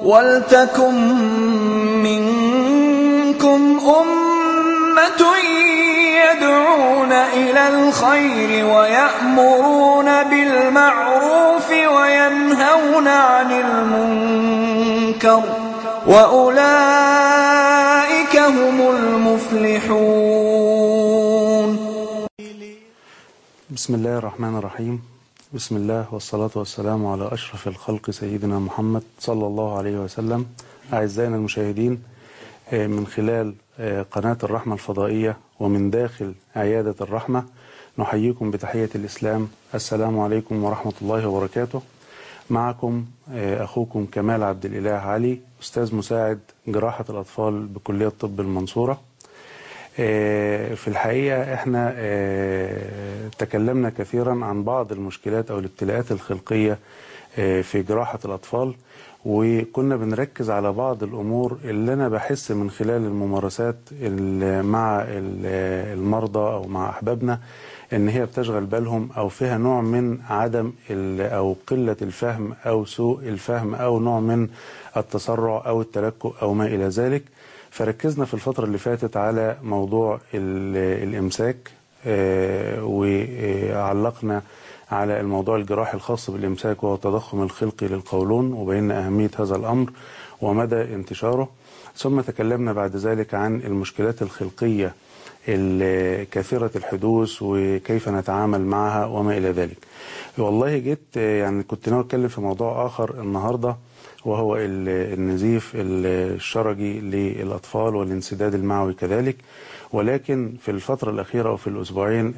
وَلْتَكُن مِّنكُمْ أُمَّةٌ يَدْعُونَ إِلَى الْخَيْرِ وَيَأْمُرُونَ بِالْمَعْرُوفِ وَيَنْهَوْنَ عَنِ الْمُنكَرِ ۚ وَأُولَٰئِكَ هُمُ الْمُفْلِحُونَ بسم الله الرحمن الرحيم بسم الله والصلاة والسلام على أشرف الخلق سيدنا محمد صلى الله عليه وسلم أعزائنا المشاهدين من خلال قناة الرحمة الفضائية ومن داخل عيادة الرحمة نحييكم بتحية الإسلام السلام عليكم ورحمة الله وبركاته معكم أخوكم كمال عبد الإله علي أستاذ مساعد جراحة الأطفال بكلية طب المنصورة في الحقيقة احنا تكلمنا كثيرا عن بعض المشكلات او الابتلاءات الخلقية في جراحة الاطفال وكنا بنركز على بعض الامور اللي انا بحس من خلال الممارسات مع المرضى او مع احبابنا ان هي بتشغل بالهم او فيها نوع من عدم او قلة الفهم او سوء الفهم او نوع من التسرع او التلكؤ او ما الى ذلك فركزنا في الفترة اللي فاتت على موضوع الإمساك وعلقنا على الموضوع الجراحي الخاص بالإمساك وهو التضخم الخلقي للقولون وبينا أهمية هذا الأمر ومدى انتشاره ثم تكلمنا بعد ذلك عن المشكلات الخلقية الكثيرة الحدوث وكيف نتعامل معها وما إلى ذلك والله جيت يعني كنت ناوي أتكلم في موضوع آخر النهاردة وهو النزيف الشرجي للأطفال والانسداد المعوي كذلك ولكن في الفترة الأخيرة أو في الأسبوعين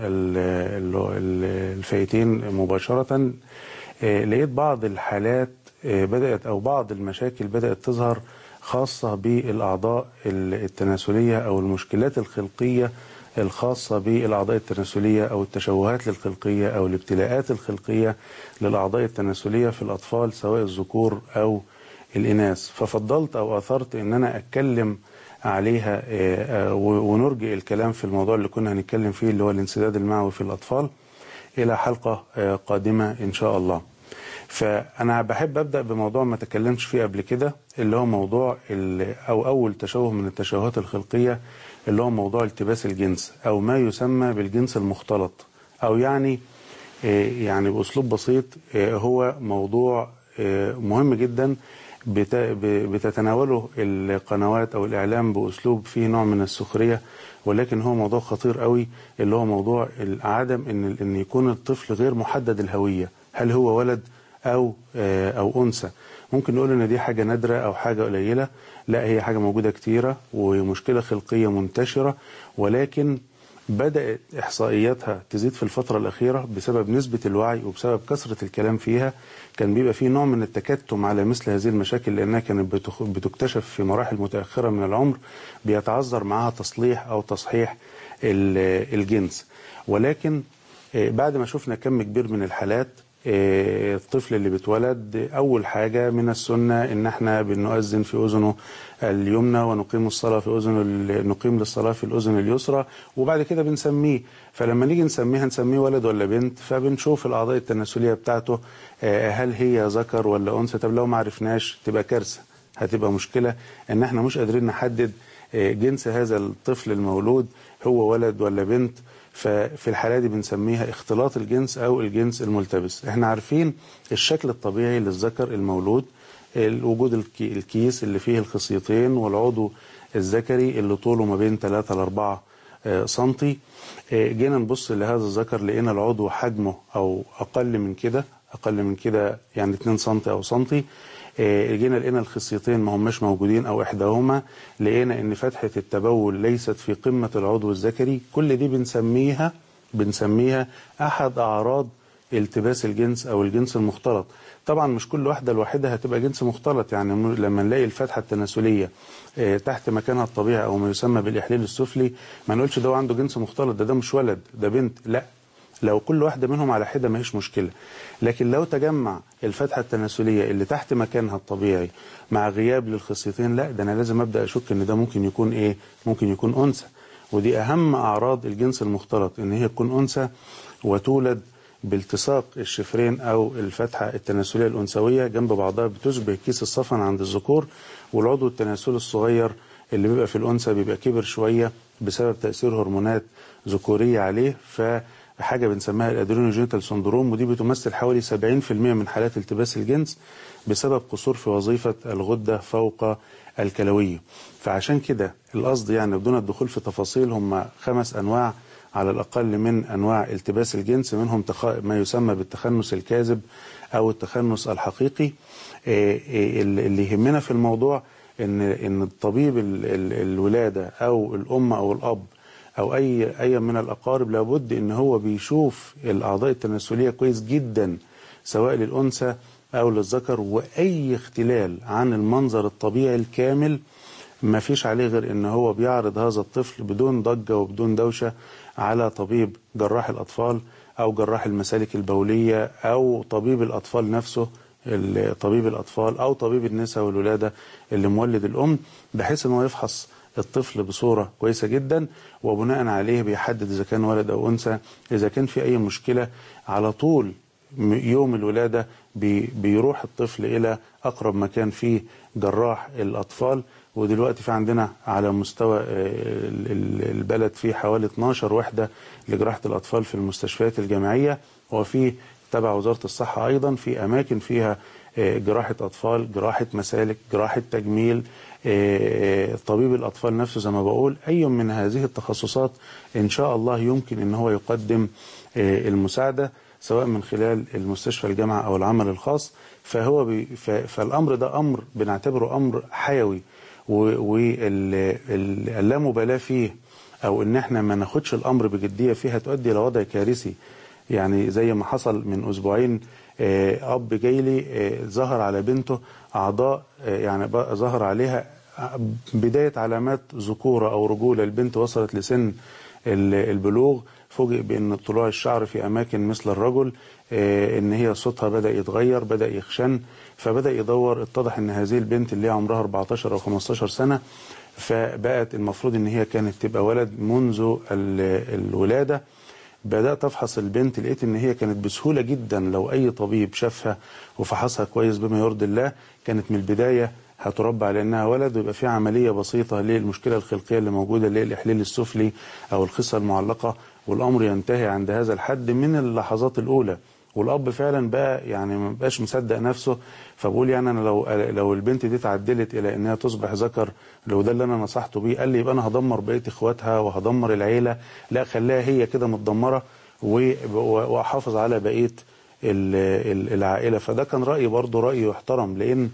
الفايتين مباشرة لقيت بعض الحالات بدأت أو بعض المشاكل بدأت تظهر خاصة بالأعضاء التناسلية أو المشكلات الخلقية الخاصة بالأعضاء التناسلية أو التشوهات الخلقية أو الابتلاءات الخلقية للأعضاء التناسلية في الأطفال سواء الذكور أو الإناث ففضلت أو أثرت أن أنا أتكلم عليها ونرجع الكلام في الموضوع اللي كنا هنتكلم فيه اللي هو الانسداد المعوي في الأطفال إلى حلقة قادمة إن شاء الله فأنا بحب أبدأ بموضوع ما تكلمتش فيه قبل كده اللي هو موضوع أو أول تشوه من التشوهات الخلقية اللي هو موضوع التباس الجنس أو ما يسمى بالجنس المختلط أو يعني يعني بأسلوب بسيط هو موضوع مهم جدا بتتناوله القنوات أو الإعلام بأسلوب فيه نوع من السخرية ولكن هو موضوع خطير قوي اللي هو موضوع عدم إن, إن يكون الطفل غير محدد الهوية هل هو ولد أو أو أنثى ممكن نقول إن دي حاجة نادرة أو حاجة قليلة لا هي حاجة موجودة كتيرة ومشكلة خلقية منتشرة ولكن بدأت إحصائياتها تزيد في الفترة الأخيرة بسبب نسبة الوعي وبسبب كثرة الكلام فيها كان بيبقى فيه نوع من التكتم على مثل هذه المشاكل لأنها كانت بتكتشف في مراحل متأخرة من العمر بيتعذر معها تصليح أو تصحيح الجنس ولكن بعد ما شفنا كم كبير من الحالات الطفل اللي بيتولد أول حاجة من السنة إن احنا بنؤذن في أذنه اليمنى ونقيم الصلاة في أذن نقيم للصلاة في الأذن اليسرى وبعد كده بنسميه فلما نيجي نسميه هنسميه ولد ولا بنت فبنشوف الأعضاء التناسلية بتاعته هل هي ذكر ولا أنثى طب لو ما عرفناش تبقى كارثة هتبقى مشكلة إن احنا مش قادرين نحدد جنس هذا الطفل المولود هو ولد ولا بنت ففي الحالة دي بنسميها اختلاط الجنس أو الجنس الملتبس احنا عارفين الشكل الطبيعي للذكر المولود وجود الكيس اللي فيه الخصيتين والعضو الذكري اللي طوله ما بين 3 ل 4 سنتي جينا نبص لهذا الذكر لقينا العضو حجمه أو أقل من كده أقل من كده يعني 2 سنتي أو سنتي جينا لقينا الخصيتين ما هماش موجودين او احداهما لقينا ان فتحة التبول ليست في قمة العضو الذكري كل دي بنسميها بنسميها احد اعراض التباس الجنس او الجنس المختلط طبعا مش كل واحدة لوحدها هتبقى جنس مختلط يعني لما نلاقي الفتحة التناسلية تحت مكانها الطبيعي او ما يسمى بالاحليل السفلي ما نقولش ده عنده جنس مختلط ده ده مش ولد ده بنت لا لو كل واحدة منهم على حدة ما هيش مشكلة لكن لو تجمع الفتحة التناسلية اللي تحت مكانها الطبيعي مع غياب للخصيتين لا ده أنا لازم أبدأ أشك إن ده ممكن يكون إيه ممكن يكون أنثى ودي أهم أعراض الجنس المختلط إن هي تكون أنثى وتولد بالتصاق الشفرين او الفتحه التناسليه الانثويه جنب بعضها بتشبه كيس الصفن عند الذكور والعضو التناسلي الصغير اللي بيبقى في الانثى بيبقى كبر شويه بسبب تاثير هرمونات ذكوريه عليه فحاجه بنسميها الادرينوجينيتال سندروم ودي بتمثل حوالي 70% من حالات التباس الجنس بسبب قصور في وظيفه الغده فوق الكلويه فعشان كده القصد يعني بدون الدخول في تفاصيل هم خمس انواع على الأقل من أنواع التباس الجنس منهم تخ... ما يسمى بالتخنس الكاذب أو التخنس الحقيقي اللي يهمنا في الموضوع إن إن الطبيب ال... ال... الولادة أو الأم أو الأب أو أي أي من الأقارب لابد إن هو بيشوف الأعضاء التناسلية كويس جدا سواء للأنثى أو للذكر وأي اختلال عن المنظر الطبيعي الكامل ما فيش عليه غير ان هو بيعرض هذا الطفل بدون ضجه وبدون دوشه على طبيب جراح الاطفال او جراح المسالك البوليه او طبيب الاطفال نفسه طبيب الاطفال او طبيب النساء والولاده اللي مولد الام بحيث ان هو يفحص الطفل بصوره كويسه جدا وبناء عليه بيحدد اذا كان ولد او انثى اذا كان في اي مشكله على طول يوم الولاده بي بيروح الطفل الى اقرب مكان فيه جراح الاطفال ودلوقتي في عندنا على مستوى البلد في حوالي 12 وحده لجراحه الاطفال في المستشفيات الجامعيه وفي تبع وزاره الصحه ايضا في اماكن فيها جراحه اطفال، جراحه مسالك، جراحه تجميل، طبيب الاطفال نفسه زي ما بقول اي من هذه التخصصات ان شاء الله يمكن ان هو يقدم المساعده سواء من خلال المستشفى الجامعه او العمل الخاص فهو بي فالامر ده امر بنعتبره امر حيوي واللامبالاه فيه او ان احنا ما ناخدش الامر بجديه فيه هتؤدي الى وضع كارثي يعني زي ما حصل من اسبوعين اب جاي لي ظهر على بنته اعضاء يعني ظهر عليها بدايه علامات ذكوره او رجوله البنت وصلت لسن البلوغ فوجئ بان طلوع الشعر في اماكن مثل الرجل ان هي صوتها بدا يتغير بدا يخشن فبدا يدور اتضح ان هذه البنت اللي هي عمرها 14 او 15 سنه فبقت المفروض ان هي كانت تبقى ولد منذ الولاده بدات افحص البنت لقيت ان هي كانت بسهوله جدا لو اي طبيب شافها وفحصها كويس بما يرضي الله كانت من البدايه هتربى على انها ولد ويبقى في عمليه بسيطه للمشكله الخلقيه اللي موجوده اللي هي الاحليل السفلي او الخصه المعلقه والامر ينتهي عند هذا الحد من اللحظات الاولى والاب فعلا بقى يعني ما بقاش مصدق نفسه فبقول يعني انا لو لو البنت دي تعدلت الى انها تصبح ذكر لو ده اللي انا نصحته بيه قال لي يبقى انا هدمر بقيه اخواتها وهدمر العيله لا خليها هي كده متدمره واحافظ على بقيه العائله فده كان رايي برضه راي يحترم لان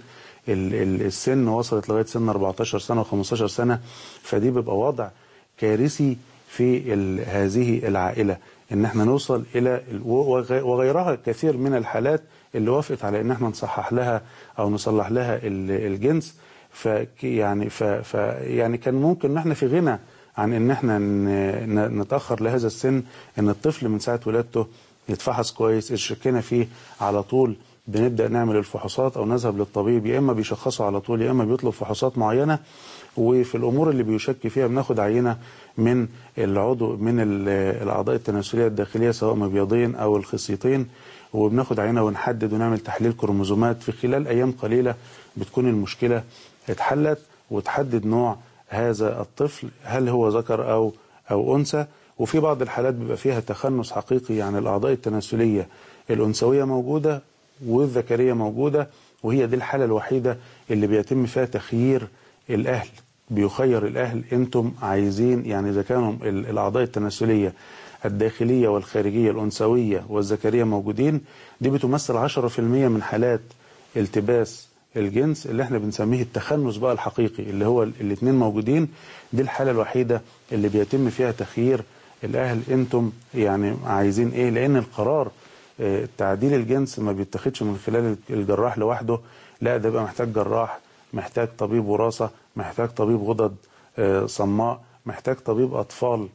السن وصلت لغايه سن 14 سنه و15 سنه فدي بيبقى وضع كارثي في هذه العائله ان احنا نوصل الى وغيرها كثير من الحالات اللي وافقت على ان احنا نصحح لها او نصلح لها الجنس ف يعني ف يعني كان ممكن ان احنا في غنى عن ان احنا نتاخر لهذا السن ان الطفل من ساعه ولادته يتفحص كويس الشكينا فيه على طول بنبدا نعمل الفحوصات او نذهب للطبيب يا اما بيشخصوا على طول يا اما بيطلب فحوصات معينه وفي الامور اللي بيشك فيها بناخد عينه من العضو من الاعضاء التناسليه الداخليه سواء مبيضين او الخصيتين وبناخد عينه ونحدد ونعمل تحليل كروموزومات في خلال ايام قليله بتكون المشكله اتحلت وتحدد نوع هذا الطفل هل هو ذكر او او انثى وفي بعض الحالات بيبقى فيها تخنس حقيقي يعني الاعضاء التناسليه الانثويه موجوده والذكريه موجوده وهي دي الحاله الوحيده اللي بيتم فيها تخيير الاهل بيخير الاهل انتم عايزين يعني اذا كانوا الاعضاء التناسليه الداخليه والخارجيه الانثويه والذكريه موجودين دي بتمثل 10% من حالات التباس الجنس اللي احنا بنسميه التخنس بقى الحقيقي اللي هو الاثنين موجودين دي الحاله الوحيده اللي بيتم فيها تخيير الاهل انتم يعني عايزين ايه لان القرار تعديل الجنس ما بيتاخدش من خلال الجراح لوحده لا ده بقى محتاج جراح محتاج طبيب وراثه محتاج طبيب غدد صماء محتاج طبيب اطفال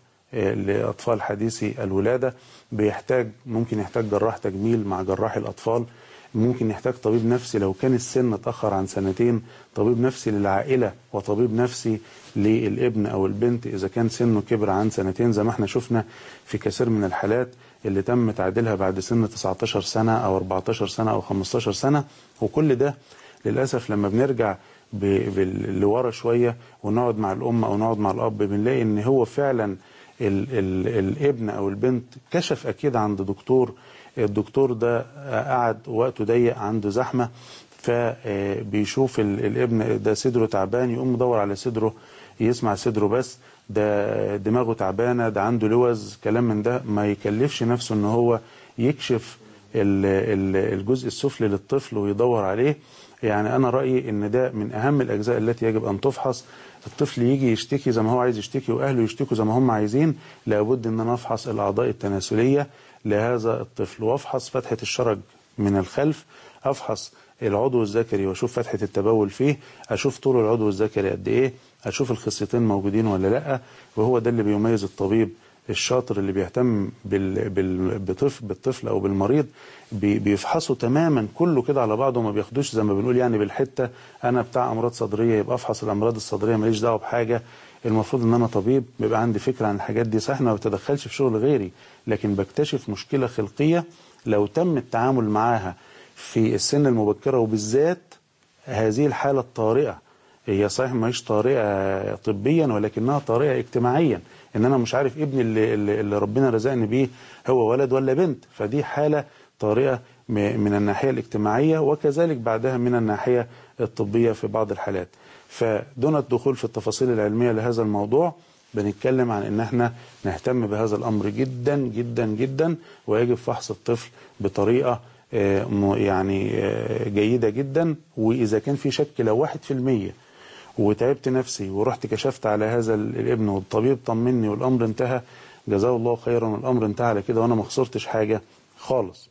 لاطفال حديثي الولاده بيحتاج ممكن يحتاج جراح تجميل مع جراح الاطفال ممكن يحتاج طبيب نفسي لو كان السن اتأخر عن سنتين طبيب نفسي للعائلة وطبيب نفسي للابن أو البنت إذا كان سنه كبر عن سنتين زي ما احنا شفنا في كثير من الحالات اللي تم تعديلها بعد سن 19 سنة أو 14 سنة أو 15 سنة وكل ده للأسف لما بنرجع ب- بال- لورا شوية ونقعد مع الأم أو نقعد مع الأب بنلاقي إن هو فعلا ال ال الابن أو البنت كشف أكيد عند دكتور الدكتور ده قعد وقته ضيق عنده زحمة فبيشوف ال- الابن ده صدره تعبان يقوم مدور على صدره يسمع صدره بس ده دماغه تعبانة ده عنده لوز كلام من ده ما يكلفش نفسه ان هو يكشف ال- ال- الجزء السفلي للطفل ويدور عليه يعني انا رايي ان ده من اهم الاجزاء التي يجب ان تفحص الطفل يجي يشتكي زي ما هو عايز يشتكي واهله يشتكوا زي ما هم عايزين لابد ان انا افحص الاعضاء التناسليه لهذا الطفل وافحص فتحه الشرج من الخلف افحص العضو الذكري واشوف فتحه التبول فيه اشوف طول العضو الذكري قد ايه اشوف الخصيتين موجودين ولا لا وهو ده اللي بيميز الطبيب الشاطر اللي بيهتم بال... بال... بطفل بالطفل او بالمريض بي... بيفحصوا تماما كله كده على بعضه وما بياخدوش زي ما بنقول يعني بالحته انا بتاع امراض صدريه يبقى افحص الامراض الصدريه ماليش دعوه بحاجه المفروض ان انا طبيب بيبقى عندي فكره عن الحاجات دي صح ما بتدخلش في شغل غيري لكن بكتشف مشكله خلقيه لو تم التعامل معاها في السن المبكره وبالذات هذه الحاله الطارئه هي صحيح ما هيش طارئه طبيا ولكنها طارئه اجتماعيا ان انا مش عارف ابني اللي, اللي اللي ربنا رزقني بيه هو ولد ولا بنت فدي حاله طارئه م- من الناحيه الاجتماعيه وكذلك بعدها من الناحيه الطبيه في بعض الحالات فدون الدخول في التفاصيل العلميه لهذا الموضوع بنتكلم عن ان احنا نهتم بهذا الامر جدا جدا جدا ويجب فحص الطفل بطريقه آه، م- يعني آه، جيده جدا واذا كان في شك لو واحد في المية وتعبت نفسي ورحت كشفت على هذا ال- الابن والطبيب طمني والامر انتهى جزاه الله خيرا والامر انتهى على كده وانا ما خسرتش حاجه خالص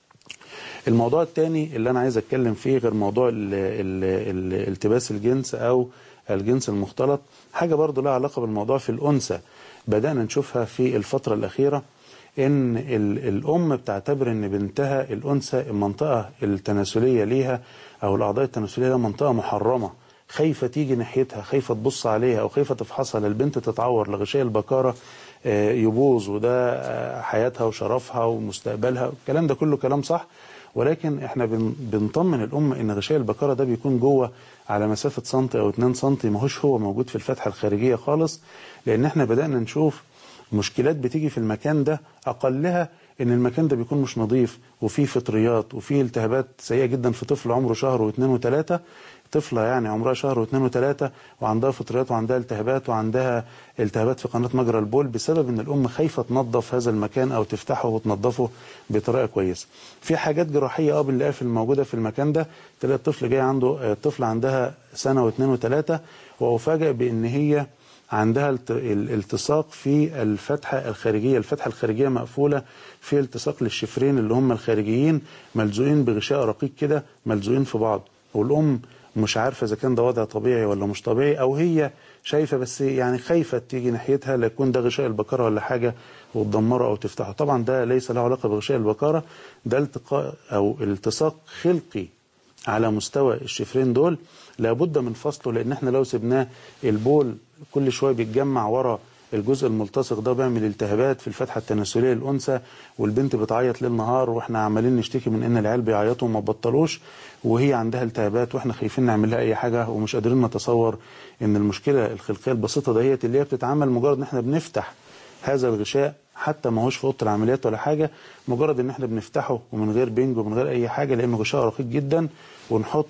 الموضوع الثاني اللي انا عايز اتكلم فيه غير موضوع ال ال ال التباس الجنس او الجنس المختلط حاجه برضو لها علاقه بالموضوع في الانثى بدانا نشوفها في الفتره الاخيره ان ال الام بتعتبر ان بنتها الانثى المنطقه التناسليه ليها او الاعضاء التناسليه لها منطقه محرمه خايفه تيجي ناحيتها خايفه تبص عليها او خايفه تفحصها للبنت تتعور لغشاء البكاره آه، يبوظ وده آه، حياتها وشرفها ومستقبلها الكلام ده كله كلام صح ولكن احنا بن- بنطمن الام ان غشاء البكاره ده بيكون جوه على مسافه سنتي او 2 سنتي ماهوش هو موجود في الفتحه الخارجيه خالص لان احنا بدانا نشوف مشكلات بتيجي في المكان ده اقلها ان المكان ده بيكون مش نظيف وفيه فطريات وفيه التهابات سيئه جدا في طفل عمره شهر واثنين وثلاثه طفله يعني عمرها شهر واثنين وثلاثه وعندها فطريات وعندها التهابات وعندها التهابات في قناه مجرى البول بسبب ان الام خايفه تنظف هذا المكان او تفتحه وتنظفه بطريقه كويسه. في حاجات جراحيه اه بنلاقيها في الموجوده في المكان ده تلاقي الطفل جاي عنده آه، طفل عندها سنه واثنين وثلاثه وافاجئ بان هي عندها الت- الالتصاق في الفتحة الخارجية الفتحة الخارجية مقفولة في التصاق للشفرين اللي هم الخارجيين ملزوقين بغشاء رقيق كده ملزوقين في بعض والأم مش عارفة إذا كان ده وضع طبيعي ولا مش طبيعي أو هي شايفة بس يعني خايفة تيجي ناحيتها لا يكون ده غشاء البكارة ولا حاجة وتدمره أو تفتحه طبعا ده ليس له علاقة بغشاء البكارة ده التقاء أو التصاق خلقي على مستوى الشفرين دول لابد من فصله لان احنا لو سبناه البول كل شويه بيتجمع ورا الجزء الملتصق ده بيعمل التهابات في الفتحه التناسليه للانثى والبنت بتعيط ليل نهار واحنا عمالين نشتكي من ان العيال بيعيطوا وما بطلوش وهي عندها التهابات واحنا خايفين نعمل لها اي حاجه ومش قادرين نتصور ان المشكله الخلقيه البسيطه دهيت اللي هي بتتعمل مجرد ان احنا بنفتح هذا الغشاء حتى ما هوش في اوضه العمليات ولا حاجه مجرد ان احنا بنفتحه ومن غير بنج ومن غير اي حاجه لانه غشاء رقيق جدا ونحط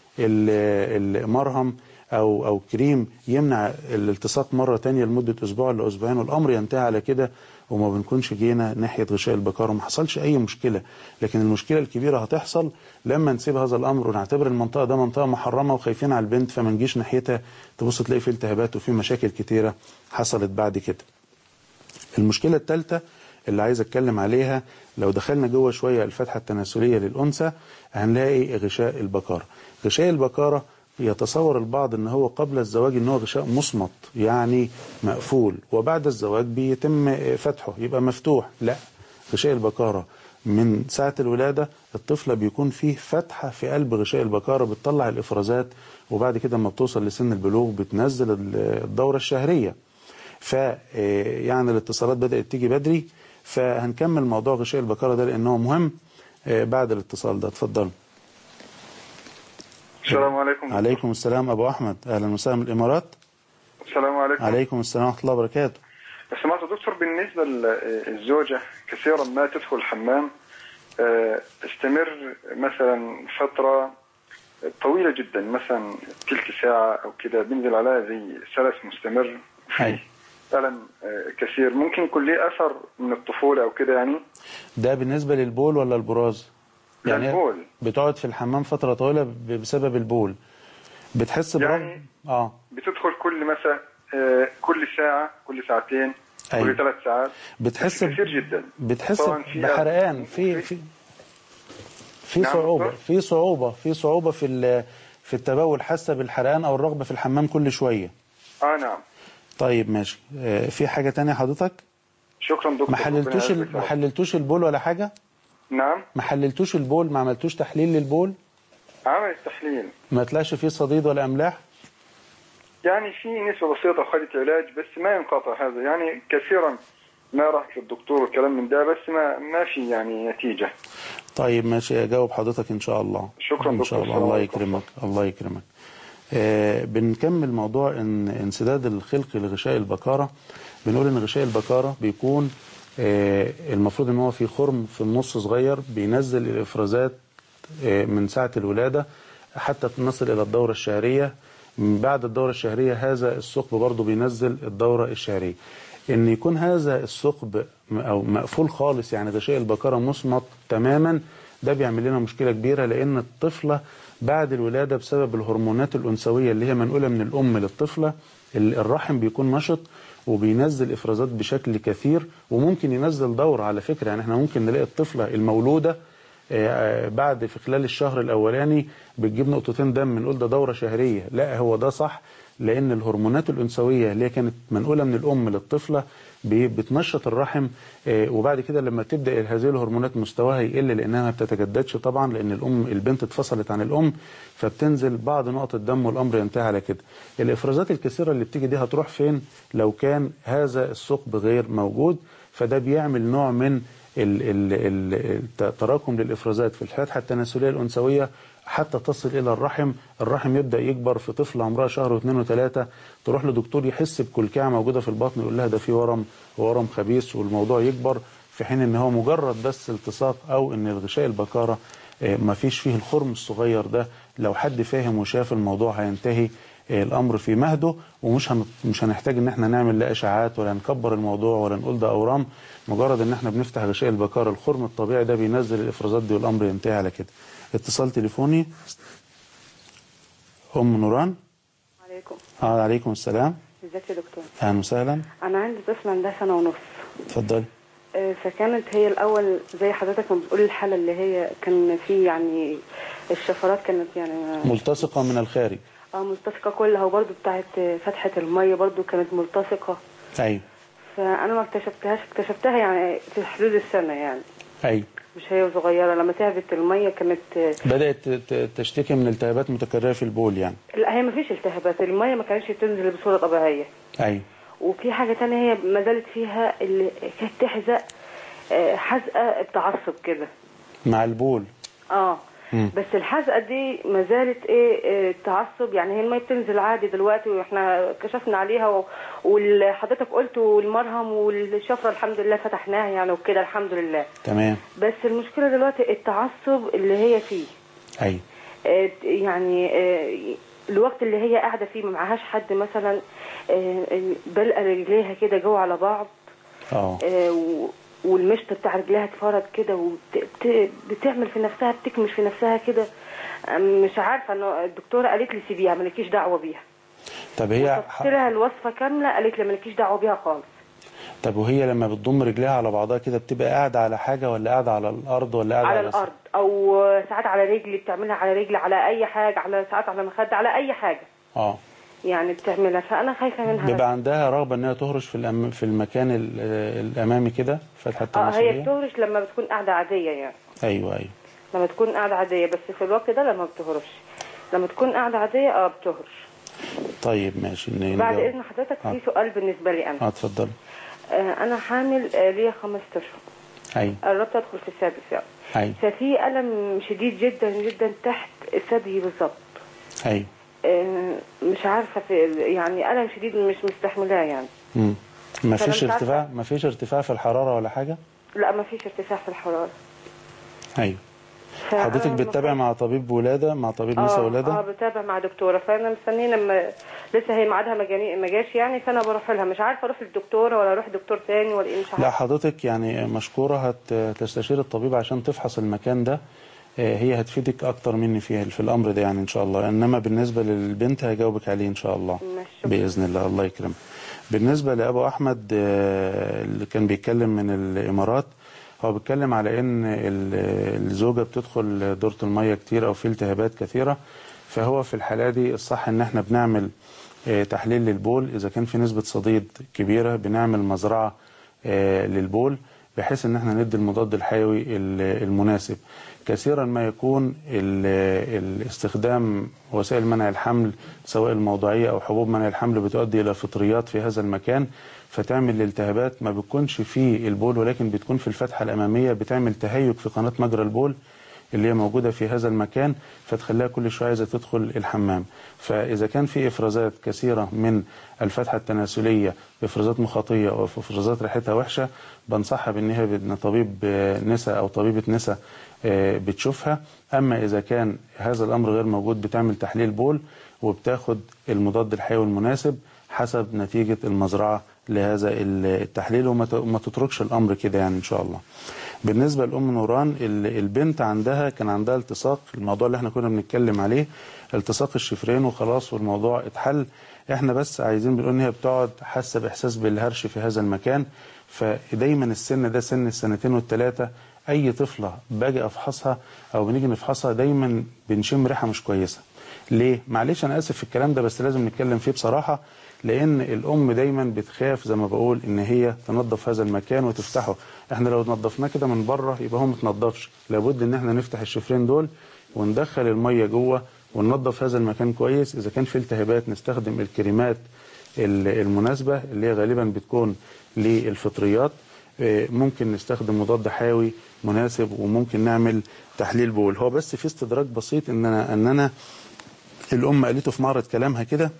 ال- المرهم او او كريم يمنع الالتصاق مره تانية لمده اسبوع لاسبوعين والامر ينتهي على كده وما بنكونش جينا ناحيه غشاء البكار وما حصلش اي مشكله لكن المشكله الكبيره هتحصل لما نسيب هذا الامر ونعتبر المنطقه ده منطقه محرمه وخايفين على البنت فما نجيش ناحيتها تبص تلاقي فيه التهابات وفي مشاكل كتيره حصلت بعد كده المشكلة الثالثة اللي عايز اتكلم عليها لو دخلنا جوه شوية الفتحة التناسلية للأنثى هنلاقي غشاء البكارة غشاء البكارة يتصور البعض ان هو قبل الزواج ان هو غشاء مصمت يعني مقفول وبعد الزواج بيتم فتحه يبقى مفتوح لا غشاء البكارة من ساعة الولادة الطفلة بيكون فيه فتحة في قلب غشاء البكارة بتطلع الإفرازات وبعد كده لما بتوصل لسن البلوغ بتنزل ال- الدورة الشهرية ف آه، يعني الاتصالات بدأت تيجي بدري فهنكمل موضوع غشاء البكارة ده لأنه مهم آه، بعد الاتصال ده اتفضلوا السلام عليكم عليكم السلام أبو أحمد أهلا وسهلا من الإمارات السلام عليكم عليكم السلام ورحمة الله وبركاته سمعت دكتور بالنسبة للزوجة كثيرا ما تدخل الحمام آه، تستمر مثلا فترة طويلة جدا مثلا تلت ساعة أو كده بينزل عليها زي سلس مستمر أي. ألم آه، كثير ممكن يكون ليه أثر من الطفولة أو كده يعني ده بالنسبة للبول ولا البراز؟ لا، البول. بتقعد في الحمام فترة طويلة ب- بسبب البول بتحس برغم يعني- اه بتدخل كل مثلا آه، كل ساعة كل ساعتين أي. كل ثلاث ساعات بتحس بس كثير جدا بتحس طبعاً في- بحرقان في في في نعم صعوبة دكتور؟ في صعوبة في صعوبة في ال- في التبول حاسة بالحرقان او الرغبة في الحمام كل شوية اه نعم طيب ماشي آه، في حاجة تانية حضرتك شكرا دكتور ما حللتوش ربنا ال- يعزك ما يا رب. حللتوش البول ولا حاجة نعم ما حللتوش البول ما عملتوش تحليل للبول عمل تحليل ما طلعش فيه صديد ولا املاح يعني في نسبة بسيطة خدت علاج بس ما ينقطع هذا يعني كثيرا ما رحت للدكتور والكلام من ده بس ما ما في يعني نتيجة طيب ماشي اجاوب حضرتك ان شاء الله شكراً ان شاء دكتور. الله السلام الله عليكم. يكرمك الله يكرمك آه بنكمل موضوع ان انسداد الخلق لغشاء البكاره بنقول ان غشاء البكاره بيكون آه المفروض ان هو في خرم في النص صغير بينزل الافرازات آه من ساعه الولاده حتى نصل الى الدوره الشهريه من بعد الدوره الشهريه هذا الثقب برضه بينزل الدوره الشهريه ان يكون هذا الثقب م- او مقفول خالص يعني غشاء البكاره مصمت تماما ده بيعمل لنا مشكله كبيره لان الطفله بعد الولاده بسبب الهرمونات الانثويه اللي هي منقوله من الام للطفله ال- الرحم بيكون نشط وبينزل افرازات بشكل كثير وممكن ينزل دوره على فكره يعني احنا ممكن نلاقي الطفله المولوده آه، بعد في خلال الشهر الاولاني بتجيب نقطتين دم نقول ده دوره شهريه لا هو ده صح لان الهرمونات الانثويه اللي هي كانت منقوله من الام للطفله بي- بتنشط الرحم آه، وبعد كده لما تبدا هذه الهرمونات مستواها يقل لانها ما بتتجددش طبعا لان الام البنت اتفصلت عن الام فبتنزل بعض نقط الدم والامر ينتهي على كده الافرازات الكثيره اللي بتيجي دي هتروح فين لو كان هذا الثقب غير موجود فده بيعمل نوع من ال- ال- ال- التراكم للافرازات في الفتحه التناسليه الانثويه حتى تصل الى الرحم، الرحم يبدا يكبر في طفله عمرها شهر واثنين وثلاثه تروح لدكتور يحس بكلكعه موجوده في البطن يقول لها ده في ورم وورم خبيث والموضوع يكبر في حين ان هو مجرد بس التصاق او ان الغشاء البكاره آه، ما فيش فيه الخرم الصغير ده لو حد فاهم وشاف الموضوع هينتهي آه، الامر في مهده ومش هن... مش هنحتاج ان احنا نعمل لا اشاعات ولا نكبر الموضوع ولا نقول ده اورام مجرد ان احنا بنفتح غشاء البكار الخرم الطبيعي ده بينزل الافرازات دي والامر ينتهي على كده اتصال تليفوني ام نوران عليكم اه عليكم السلام ازيك يا دكتور اهلا وسهلا انا عندي طفل عندها سنه ونص اتفضلي آه، فكانت هي الاول زي حضرتك ما بتقول الحاله اللي هي كان في يعني الشفرات كانت يعني ملتصقه من الخارج اه ملتصقه كلها وبرده بتاعت فتحه الميه برده كانت ملتصقه ايوه فانا ما اكتشفتهاش اكتشفتها يعني في حدود السنه يعني ايوه مش هي صغيره لما تعبت الميه كانت بدات ت- تشتكي من التهابات متكرره في البول يعني لا هي ما فيش التهابات الميه ما كانتش بتنزل بصوره طبيعيه ايوه وفي حاجة تانية هي ما زالت فيها اللي كانت تحزق آه، حزقة بتعصب كده مع البول اه مم. بس الحزقة دي ما زالت ايه آه، تعصب يعني هي المية بتنزل عادي دلوقتي واحنا كشفنا عليها و- وحضرتك قلت والمرهم والشفرة الحمد لله فتحناها يعني وكده الحمد لله تمام بس المشكلة دلوقتي التعصب اللي هي فيه ايوه آه، يعني آه، الوقت اللي هي قاعدة فيه ما معهاش حد مثلا آه، بلقى رجليها كده جوه على بعض اه آه، و- والمشط بتاع رجلها اتفرد كده وبتعمل في نفسها بتكمش في نفسها كده آه، مش عارفه انه الدكتوره قالت لي سيبيها مالكيش دعوه بيها طب هي قلت لها الوصفه كامله قالت لي مالكيش دعوه بيها خالص طب وهي لما بتضم رجليها على بعضها كده بتبقى قاعده على حاجه ولا قاعده على الارض ولا قاعده على على الارض او ساعات على رجلي بتعملها على رجلي على اي حاجه على ساعات على مخده على اي حاجه اه يعني بتعملها فانا خايفه منها بيبقى عندها رغبه انها تهرش في الأم... في المكان ال- الامامي كده فتحه اه هي التناسليه بتهرش لما بتكون قاعده عاديه يعني ايوه ايوه لما تكون قاعده عاديه بس في الوقت ده لما بتهرش لما تكون قاعده عاديه اه بتهرش طيب ماشي ن- بعد نجاوب. اذن حضرتك آه. في سؤال بالنسبه لي اه انا اتفضل آه انا حامل آه ليا خمس اشهر ايوه قربت ادخل في السادس يعني ايوه ففي الم شديد جدا جدا تحت الثدي بالظبط ايوه آه، مش عارفه في يعني الم شديد مش مستحملاه يعني مم. ما فأنا فيش مش عارفة. ارتفاع ما فيش ارتفاع في الحراره ولا حاجه لا ما فيش ارتفاع في الحراره ايوه فأنا حضرتك بتتابع مع طبيب ولاده مع طبيب نساء اه ولاده اه بتابع مع دكتوره فانا مستنيه لما لسه هي ميعادها ما جاني- ما جاش يعني فانا بروح لها مش عارفه اروح للدكتوره ولا اروح دكتور تاني ولا ايه مش لا عارفه حضرتك يعني مشكوره هت- هتستشير الطبيب عشان تفحص المكان ده آه، هي هتفيدك اكتر مني في في الامر ده يعني ان شاء الله انما بالنسبه للبنت هجاوبك عليه ان شاء الله ماشي، شكراً. باذن الله الله يكرمك بالنسبه لابو احمد آه، اللي كان بيتكلم من الامارات هو بيتكلم على ان ال- الزوجه بتدخل دوره الميه كتير او في التهابات كثيره فهو في الحاله دي الصح ان احنا بنعمل آه، تحليل للبول اذا كان في نسبه صديد كبيره بنعمل مزرعه آه، للبول بحيث ان احنا ندي المضاد الحيوي ال- المناسب كثيرا ما يكون ال- الاستخدام وسائل منع الحمل سواء الموضعيه او حبوب منع الحمل بتؤدي الى فطريات في هذا المكان فتعمل التهابات ما بتكونش في البول ولكن بتكون في الفتحه الاماميه بتعمل تهيج في قناه مجرى البول اللي هي موجودة في هذا المكان فتخليها كل شوية عايزة تدخل الحمام فإذا كان في إفرازات كثيرة من الفتحة التناسلية إفرازات مخاطية أو إفرازات ريحتها وحشة بنصحها بأن هي بإن طبيب آه، نساء أو طبيبة نساء آه، بتشوفها أما إذا كان هذا الأمر غير موجود بتعمل تحليل بول وبتاخد المضاد الحيوي المناسب حسب نتيجة المزرعة لهذا التحليل وما ت- ما تتركش الأمر كده يعني إن شاء الله بالنسبة لأم نوران ال- البنت عندها كان عندها التصاق الموضوع اللي احنا كنا بنتكلم عليه التصاق الشفرين وخلاص والموضوع اتحل احنا بس عايزين بنقول ان هي بتقعد حاسة بإحساس بالهرش في هذا المكان فدايما السن ده سن السنتين والثلاثة أي طفلة باجي أفحصها أو بنيجي نفحصها دايما بنشم ريحة مش كويسة ليه؟ معلش أنا آسف في الكلام ده بس لازم نتكلم فيه بصراحة لأن الأم دايما بتخاف زي ما بقول إن هي تنظف هذا المكان وتفتحه احنا لو نظفناه كده من بره يبقى هو متنضفش لابد إن احنا نفتح الشفرين دول وندخل المية جوه وننظف هذا المكان كويس إذا كان في التهابات نستخدم الكريمات ال- المناسبة اللي هي غالبا بتكون للفطريات آه، ممكن نستخدم مضاد حيوي مناسب وممكن نعمل تحليل بول هو بس في استدراك بسيط ان انا ان انا الام قالته في معرض كلامها كده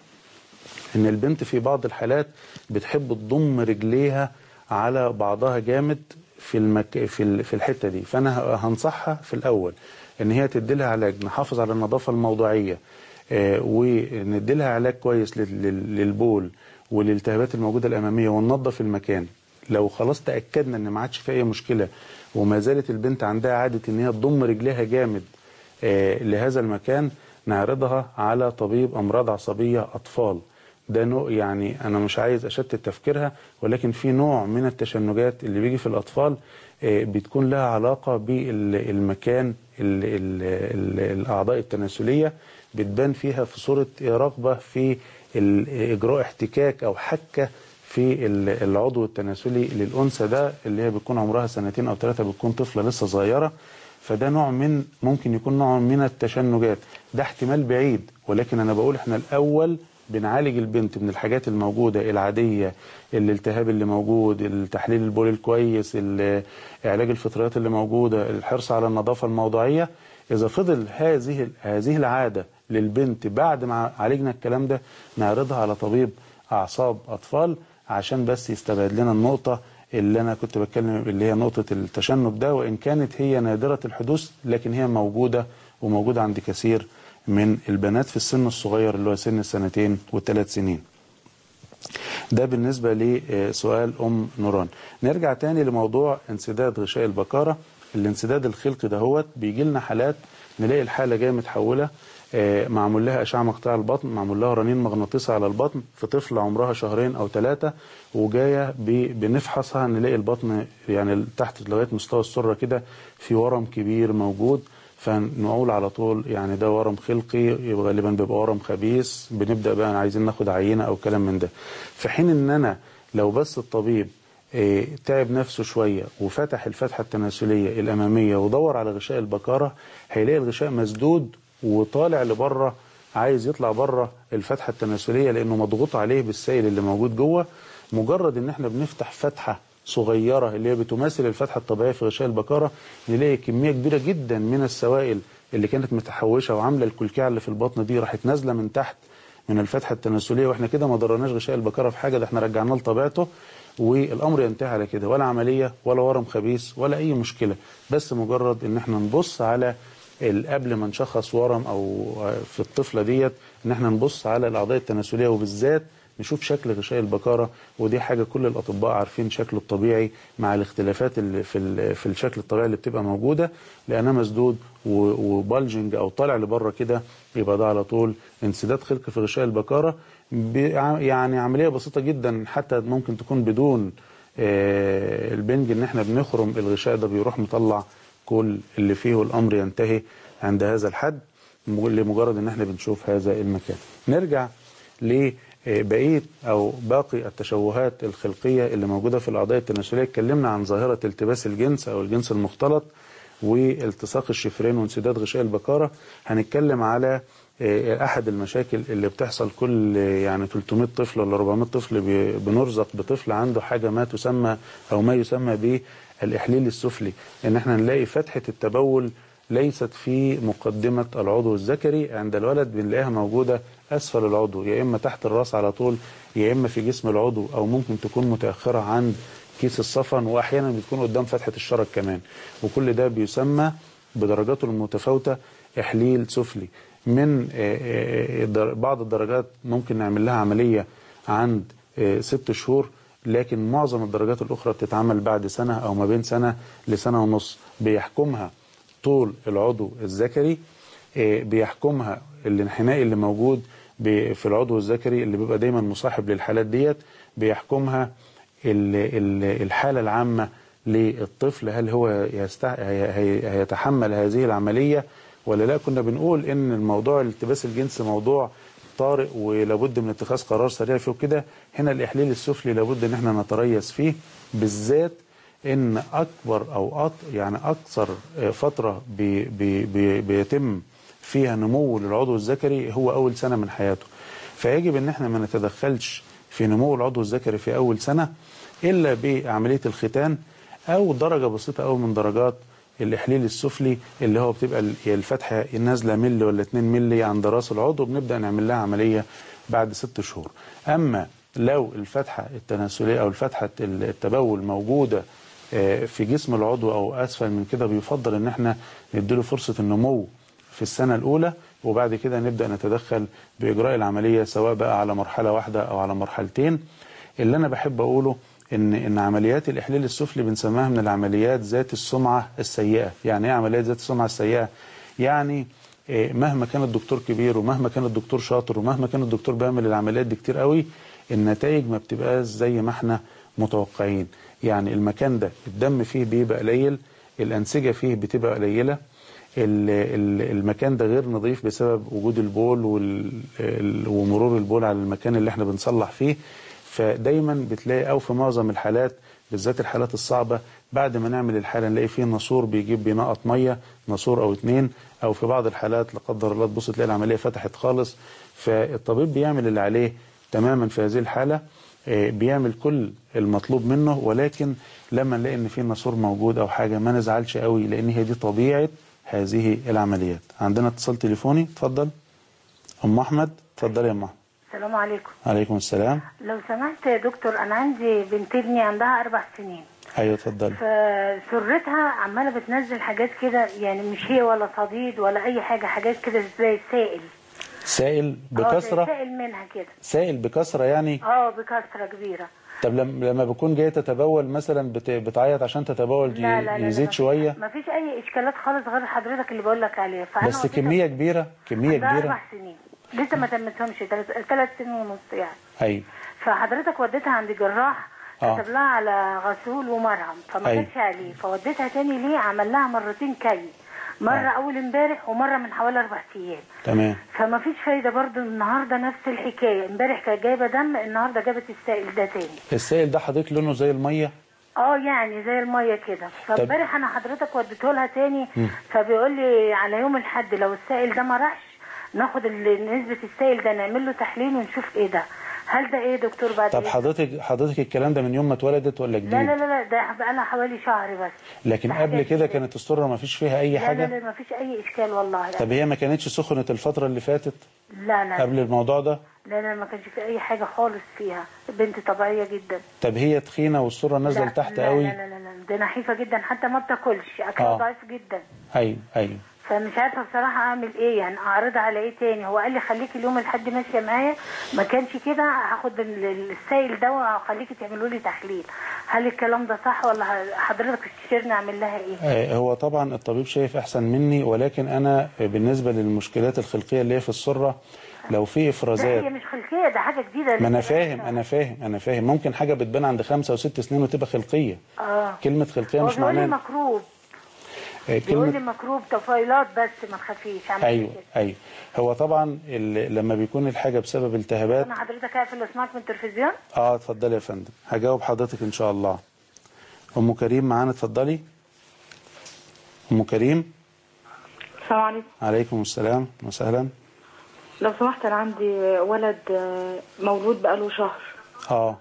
ان البنت في بعض الحالات بتحب تضم رجليها على بعضها جامد في المك... في ال- في الحته دي فانا ه- هنصحها في الاول ان هي تدي لها علاج نحافظ على النظافه الموضعيه آه، وندي لها علاج كويس لل- لل- للبول والالتهابات الموجوده الاماميه وننظف المكان لو خلاص تاكدنا ان ما عادش في اي مشكله وما زالت البنت عندها عاده ان هي تضم رجليها جامد آه، لهذا المكان نعرضها على طبيب امراض عصبيه اطفال ده نوع يعني انا مش عايز اشتت تفكيرها ولكن في نوع من التشنجات اللي بيجي في الاطفال آه، بتكون لها علاقه بالمكان ال- ال- ال- الاعضاء التناسليه بتبان فيها في صوره رغبه في ال- اجراء احتكاك او حكه في ال- العضو التناسلي للانثى ده اللي هي بتكون عمرها سنتين او ثلاثه بتكون طفله لسه صغيره فده نوع من ممكن يكون نوع من التشنجات ده احتمال بعيد ولكن انا بقول احنا الاول بنعالج البنت من الحاجات الموجوده العاديه الالتهاب اللي موجود التحليل البول الكويس ال- علاج الفطريات اللي موجوده الحرص على النظافه الموضعيه اذا فضل هذه هذه العاده للبنت بعد ما عالجنا الكلام ده نعرضها على طبيب اعصاب اطفال عشان بس يستبعد لنا النقطه اللي انا كنت بتكلم اللي هي نقطه التشنج ده وان كانت هي نادره الحدوث لكن هي موجوده وموجوده عند كثير من البنات في السن الصغير اللي هو سن السنتين والثلاث سنين ده بالنسبة لسؤال أم نوران نرجع تاني لموضوع انسداد غشاء البكارة الانسداد الخلقي دهوت بيجي لنا حالات نلاقي الحالة جاية متحولة آه، معمول لها أشعة مقطع البطن معمول لها رنين مغناطيسي على البطن في طفلة عمرها شهرين أو ثلاثة وجاية ب- بنفحصها نلاقي البطن يعني تحت لغاية مستوى السرة كده في ورم كبير موجود فنقول على طول يعني ده ورم خلقي يبقى غالبا بيبقى ورم خبيث بنبدا بقى عايزين ناخد عينه او كلام من ده في حين ان انا لو بس الطبيب إيه، تعب نفسه شويه وفتح الفتحه التناسليه الاماميه ودور على غشاء البكاره هيلاقي الغشاء مسدود وطالع لبره عايز يطلع بره الفتحه التناسليه لانه مضغوط عليه بالسائل اللي موجود جوه مجرد ان احنا بنفتح فتحه صغيره اللي هي بتماثل الفتحه الطبيعيه في غشاء البكاره نلاقي كميه كبيره جدا من السوائل اللي كانت متحوشه وعامله الكلكعه اللي في البطن دي راحت نازله من تحت من الفتحه التناسليه واحنا كده ما ضرناش غشاء البكاره في حاجه ده احنا رجعناه لطبيعته والامر ينتهي على كده ولا عمليه ولا ورم خبيث ولا اي مشكله بس مجرد ان احنا نبص على ال- قبل ما نشخص ورم او في الطفله ديت ان احنا نبص على الاعضاء التناسليه وبالذات نشوف شكل غشاء البكاره ودي حاجه كل الاطباء عارفين شكله الطبيعي مع الاختلافات اللي في ال- في الشكل الطبيعي اللي بتبقى موجوده لانها مسدود و- وبالجنج او طالع لبره كده يبقى ده على طول انسداد خلقي في غشاء البكاره بع- يعني عمليه بسيطه جدا حتى ممكن تكون بدون آه، البنج ان احنا بنخرم الغشاء ده بيروح مطلع كل اللي فيه والامر ينتهي عند هذا الحد لمجرد ان احنا بنشوف هذا المكان نرجع لبقيه او باقي التشوهات الخلقيه اللي موجوده في الاعضاء التناسليه اتكلمنا عن ظاهره التباس الجنس او الجنس المختلط والتصاق الشفرين وانسداد غشاء البكاره هنتكلم على آه، احد المشاكل اللي بتحصل كل آه، يعني 300 طفل ولا 400 طفل بي- بنرزق بطفل عنده حاجه ما تسمى او ما يسمى بالاحليل السفلي ان احنا نلاقي فتحه التبول ليست في مقدمه العضو الذكري عند الولد بنلاقيها موجوده اسفل العضو يا اما تحت الراس على طول يا اما في جسم العضو او ممكن تكون متاخره عند كيس الصفن واحيانا بتكون قدام فتحه الشرج كمان وكل ده بيسمى بدرجاته المتفاوته احليل سفلي من آه، آه، در- بعض الدرجات ممكن نعمل لها عمليه عند آه، ست شهور لكن معظم الدرجات الاخرى بتتعمل بعد سنه او ما بين سنه لسنه ونص بيحكمها طول العضو الذكري آه، بيحكمها الانحناء اللي موجود ب- في العضو الذكري اللي بيبقى دايما مصاحب للحالات ديت بيحكمها ال- ال- الحالة العامة للطفل هل هو يستع... هي- هي- هيتحمل هذه العملية ولا لا كنا بنقول ان الموضوع التباس الجنس موضوع طارئ ولابد من اتخاذ قرار سريع فيه وكده هنا الاحليل السفلي لابد ان احنا نتريث فيه بالذات ان اكبر او أط... يعني اكثر آه، فتره بي... بي... بي... بيتم فيها نمو للعضو الذكري هو اول سنه من حياته فيجب ان احنا ما نتدخلش في نمو العضو الذكري في اول سنه الا بعمليه الختان او درجه بسيطه قوي من درجات الاحليل السفلي اللي هو بتبقى ال- الفتحه نازله ملي ولا 2 ملي عند راس العضو بنبدا نعمل لها عمليه بعد ست شهور اما لو الفتحه التناسليه او الفتحه التبول موجوده آه، في جسم العضو او اسفل من كده بيفضل ان احنا نديله فرصه النمو في السنه الاولى وبعد كده نبدا نتدخل باجراء العمليه سواء بقى على مرحله واحده او على مرحلتين اللي انا بحب اقوله ان ان عمليات الاحليل السفلي بنسميها من العمليات ذات السمعه السيئه يعني ايه عمليات ذات السمعه السيئه يعني إيه، مهما كان الدكتور كبير ومهما كان الدكتور شاطر ومهما كان الدكتور بيعمل العمليات دي كتير قوي النتائج ما بتبقاش زي ما احنا متوقعين يعني المكان ده الدم فيه بيبقى قليل الانسجه فيه بتبقى قليله ال- ال- المكان ده غير نظيف بسبب وجود البول وال- ال- ومرور البول على المكان اللي احنا بنصلح فيه فدايما بتلاقي او في معظم الحالات بالذات الحالات الصعبه بعد ما نعمل الحاله نلاقي فيه ناسور بيجيب بينقط ميه ناسور او اتنين او في بعض الحالات لا قدر الله تبص تلاقي العمليه فتحت خالص فالطبيب بيعمل اللي عليه تماما في هذه الحاله آه، بيعمل كل المطلوب منه ولكن لما نلاقي ان في ناسور موجود او حاجه ما نزعلش قوي لان هي دي طبيعه هذه العمليات عندنا اتصال تليفوني اتفضل ام احمد اتفضلي يا ام احمد السلام عليكم عليكم السلام لو سمحت يا دكتور انا عندي بنت ابني عندها اربع سنين ايوه اتفضلي فسرتها عماله بتنزل حاجات كده يعني مش هي ولا صديد ولا اي حاجه حاجات كده زي سائل سائل اه زي بكثره سائل منها كده سائل بكثره يعني اه بكثره كبيره طب لما لما بكون جايه تتبول مثلا بت- بتعيط عشان تتبول لا لا لا, لا يزيد مفيش- شويه مفيش اي اشكالات خالص غير حضرتك اللي بقول لك عليه فانا بس وديتها- كميه كبيره كميه عندها كبيره اربع سنين لسه ما تمتهمش ثلاث سنين ونص يعني ايوه فحضرتك وديتها عند جراح آه. كتب لها على غسول ومرهم فما أيوة. كانش عليه فوديتها تاني ليه عمل لها مرتين كي مره آه. اول امبارح ومره من حوالي اربع ايام تمام فما فيش فايده برضو النهارده نفس الحكايه امبارح كانت جايبه دم النهارده جابت السائل ده تاني السائل ده حضرتك لونه زي الميه اه يعني زي الميه كده فامبارح انا حضرتك وديته لها تاني فبيقول لي على يوم الاحد لو السائل ده ما راحش ناخد ال- نسبه السائل ده نعمل له تحليل ونشوف ايه ده هل ده ايه يا دكتور بعد طب إيه؟ حضرتك حضرتك الكلام ده من يوم ما اتولدت ولا جديد لا لا لا لا ده بقى لها حوالي شهر بس لكن ده حاجة قبل كده جديدة. كانت السره ما فيش فيها اي لا حاجه لا لا ما فيش اي اشكال والله لا طب هي ما كانتش سخنت الفتره اللي فاتت لا لا قبل الموضوع ده لا لا ما كانش في اي حاجه خالص فيها بنت طبيعيه جدا طب هي تخينه والسره نازله لا لتحت لا قوي لا لا لا لا ده نحيفه جدا حتى ما بتاكلش اكلها آه. ضعيف جدا ايوه ايوه فمش عارفه بصراحه اعمل ايه يعني اعرضها على ايه تاني هو قال لي خليكي اليوم لحد ماشيه معايا ما كانش كده هاخد ال- ال- السائل ده وهخليكي تعملوا لي تحليل هل الكلام ده صح ولا ه- حضرتك تستشيرني اعمل لها ايه آه، هو طبعا الطبيب شايف احسن مني ولكن انا بالنسبه للمشكلات الخلقيه اللي هي في السره لو في لا افرازات هي مش خلقيه ده حاجه جديده ما انا لسه فاهم بقى. انا فاهم انا فاهم ممكن حاجه بتبان عند خمسة وست سنين وتبقى خلقيه اه كلمه خلقيه هو مش بيقول لي معناها مكروب آه، بيقول لي كلمه مكروب طفيلات بس ما تخافيش عمل ايوه كده. ايوه هو طبعا ال- لما بيكون الحاجه بسبب التهابات انا حضرتك اقفل لو سمعت من التلفزيون اه اتفضلي يا فندم هجاوب حضرتك ان شاء الله ام كريم معانا اتفضلي ام كريم السلام عليكم عليكم السلام وسهلا لو سمحت انا عندي ولد آه، مولود بقاله شهر اه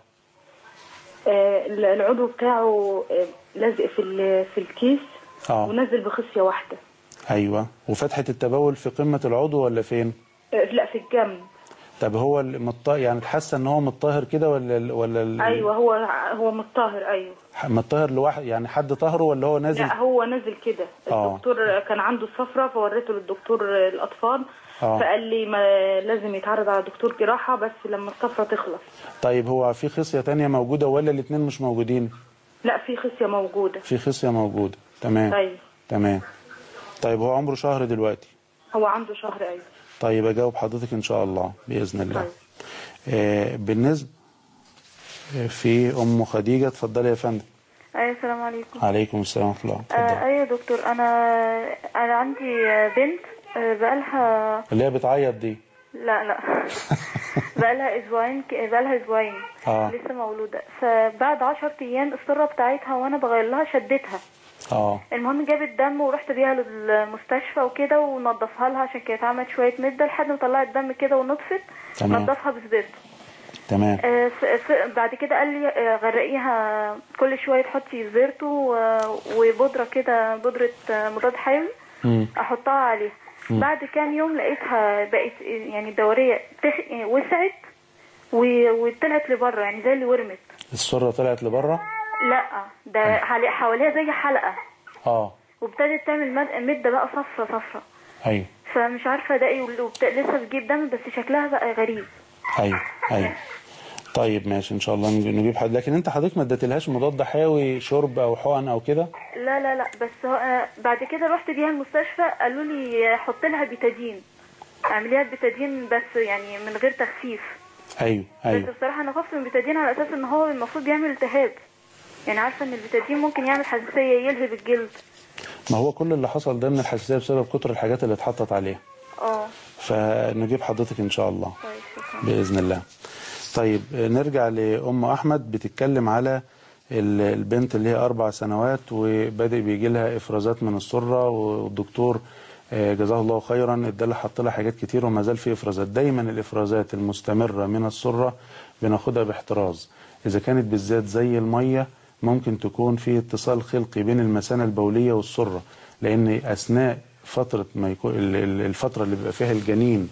آه، العضو بتاعه آه، لازق في ال- في الكيس اه ونزل بخصيه واحده ايوه وفتحه التبول في قمه العضو ولا فين آه، لا في الجنب طب هو المط... يعني تحس ان هو متطهر كده ولا ال- ولا ال- ايوه هو هو متطهر ايوه متطهر لوحده يعني حد طهره ولا هو نازل لا هو نزل كده آه. الدكتور كان عنده الصفرة فوريته للدكتور الاطفال آه. فقال لي ما لازم يتعرض على دكتور جراحه بس لما الصفرة تخلص طيب هو في خصيه تانية موجوده ولا الاثنين مش موجودين لا في خصيه موجوده في خصيه موجوده تمام ايوه تمام طيب هو عمره شهر دلوقتي هو عنده شهر ايوه طيب اجاوب حضرتك ان شاء الله باذن الله طيب. آه بالنسبه آه، في ام خديجه اتفضلي يا فندم ايوه السلام عليكم عليكم السلام ورحمه الله آه اتفضلي ايوه يا دكتور انا انا عندي آه، بنت آه، بقالها اللي هي بتعيط دي لا لا بقالها اسبوعين ك- بقالها اسبوعين آه. لسه مولوده فبعد عشر ايام السره بتاعتها وانا بغير لها شدتها اه المهم جابت دم ورحت بيها للمستشفى وكده ونضفها لها عشان كانت عملت شويه مده لحد ما طلعت دم كده ونطفت تمام. نضفها بسبيرتو تمام آه، ف- ف- بعد كده قال لي آه، غرقيها كل شويه تحطي سبيرتو آه، وبودره كده بودره آه، مضاد حيوي مم. احطها عليها بعد كام يوم لقيتها بقت يعني الدوريه تخ... وسعت و- وطلعت لبره يعني زي اللي ورمت السره طلعت لبره لا ده حل- حواليها زي حلقه اه وابتدت تعمل مد- مده بقى صفرة صفرة ايوه فمش عارفه ده ايه وبت... لسه بتجيب دم بس شكلها بقى غريب ايوه ايوه طيب ماشي ان شاء الله نجي- نجيب حد لكن انت حضرتك ما اديتلهاش مضاد حيوي شرب او حقن او كده لا لا لا بس هو آه، بعد كده رحت بيها المستشفى قالوا لي حط لها بيتادين اعمليها بيتادين بس يعني من غير تخفيف ايوه بس ايوه بصراحه انا خفت من البيتادين على اساس ان هو المفروض يعمل التهاب يعني عارفه ان البيتادين ممكن يعمل حساسيه يلهب الجلد ما هو كل اللي حصل ده من الحساسيه بسبب كتر الحاجات اللي اتحطت عليها اه فنجيب حضرتك ان شاء الله طيب شكرا باذن الله طيب آه، نرجع لام احمد بتتكلم على ال- البنت اللي هي اربع سنوات وبادئ بيجي لها افرازات من السره والدكتور آه، جزاه الله خيرا ادالها حط لها حاجات كتير وما زال في افرازات دايما الافرازات المستمره من السره بناخدها باحتراز اذا كانت بالذات زي الميه ممكن تكون في اتصال خلقي بين المثانه البوليه والسره لان اثناء فتره ما يكون ال- ال- الفتره اللي بيبقى فيها الجنين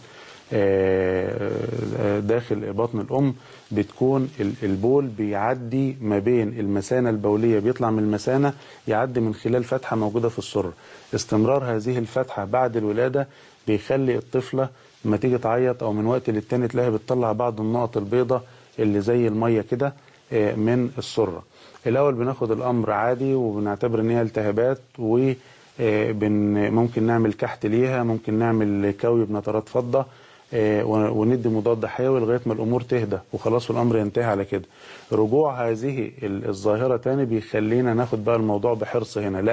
آه، آه، داخل بطن الأم بتكون ال- البول بيعدي ما بين المثانة البولية بيطلع من المثانة يعدي من خلال فتحة موجودة في السر استمرار هذه الفتحة بعد الولادة بيخلي الطفلة لما تيجي تعيط أو من وقت للتاني تلاقيها بتطلع بعض النقط البيضاء اللي زي المية كده آه، من السرة الأول بناخد الأمر عادي وبنعتبر إن هي التهابات و آه، بن ممكن نعمل كحت ليها ممكن نعمل كوي بنترات فضة آه، ون- وندي مضاد حيوي لغايه ما الامور تهدى وخلاص والامر ينتهي على كده. رجوع هذه ال- الظاهره تاني بيخلينا ناخد بقى الموضوع بحرص هنا، لا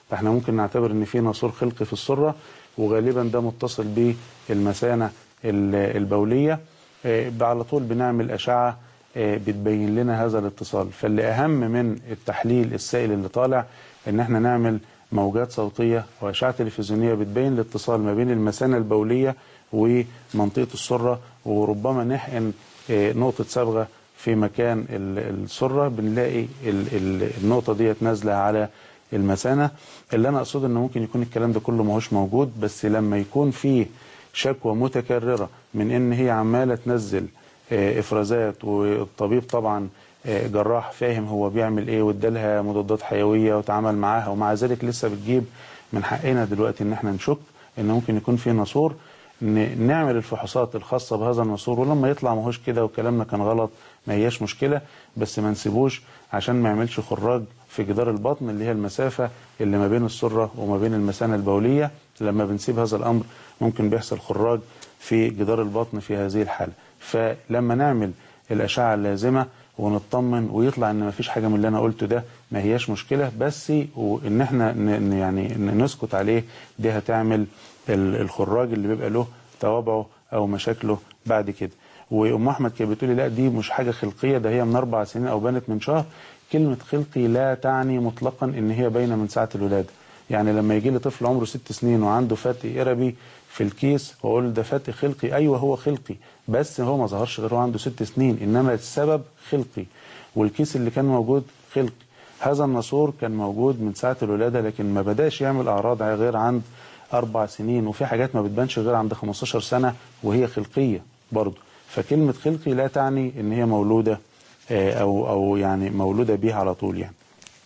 فاحنا ممكن نعتبر ان في ناسور خلقي في السره وغالبا ده متصل بالمثانه ال- البوليه آه، على طول بنعمل اشعه آه، بتبين لنا هذا الاتصال فاللي اهم من التحليل السائل اللي طالع ان احنا نعمل موجات صوتيه واشعه تلفزيونيه بتبين الاتصال ما بين المثانه البوليه ومنطقه السره وربما نحقن آه، نقطه صبغه في مكان ال- السره بنلاقي ال- ال- النقطه ديت نازله على المثانه اللي انا اقصده ان ممكن يكون الكلام ده كله ماهوش موجود بس لما يكون فيه شكوى متكرره من ان هي عماله تنزل آه، افرازات والطبيب طبعا آه، جراح فاهم هو بيعمل ايه وادالها مضادات حيويه وتعامل معاها ومع ذلك لسه بتجيب من حقنا دلوقتي ان احنا نشك ان ممكن يكون في ناسور ن- نعمل الفحوصات الخاصه بهذا الناسور ولما يطلع ماهوش كده وكلامنا كان غلط ما هياش مشكله بس ما نسيبوش عشان ما يعملش خراج في جدار البطن اللي هي المسافه اللي ما بين السره وما بين المثانه البوليه لما بنسيب هذا الامر ممكن بيحصل خراج في جدار البطن في هذه الحاله فلما نعمل الاشعه اللازمه ونطمن ويطلع ان ما فيش حاجه من اللي انا قلته ده ما هياش مشكله بس وان احنا ن- ن- يعني ن- نسكت عليه دي هتعمل ال- الخراج اللي بيبقى له توابعه او مشاكله بعد كده وام احمد كانت بتقولي لا دي مش حاجه خلقيه ده هي من اربع سنين او بانت من شهر كلمه خلقي لا تعني مطلقا ان هي باينه من ساعه الولاده يعني لما يجي لي طفل عمره ست سنين وعنده فتق قربي في الكيس واقول ده فتق خلقي ايوه هو خلقي بس هو ما ظهرش غير هو عنده ست سنين انما السبب خلقي والكيس اللي كان موجود خلقي هذا الناسور كان موجود من ساعه الولاده لكن ما بداش يعمل اعراض غير عند اربع سنين وفي حاجات ما بتبانش غير عند 15 سنه وهي خلقيه برضه فكلمه خلقي لا تعني ان هي مولوده آه، او او يعني مولوده بيها على طول يعني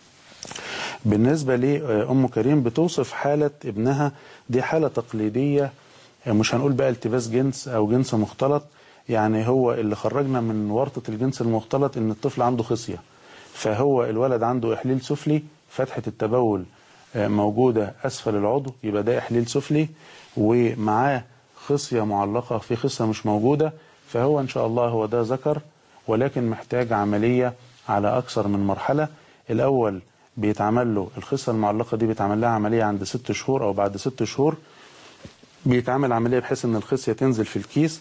بالنسبة لأم كريم بتوصف حالة ابنها دي حالة تقليدية مش هنقول بقى التباس جنس أو جنس مختلط يعني هو اللي خرجنا من ورطة الجنس المختلط إن الطفل عنده خصية فهو الولد عنده إحليل سفلي فتحة التبول آه، موجودة أسفل العضو يبقى ده إحليل سفلي ومعاه خصية معلقة في خصية مش موجودة فهو إن شاء الله هو ده ذكر ولكن محتاج عملية على أكثر من مرحلة الأول بيتعمل له الخصة المعلقة دي بيتعمل لها عملية عند ست شهور أو بعد ست شهور بيتعمل عملية بحيث إن الخصية تنزل في الكيس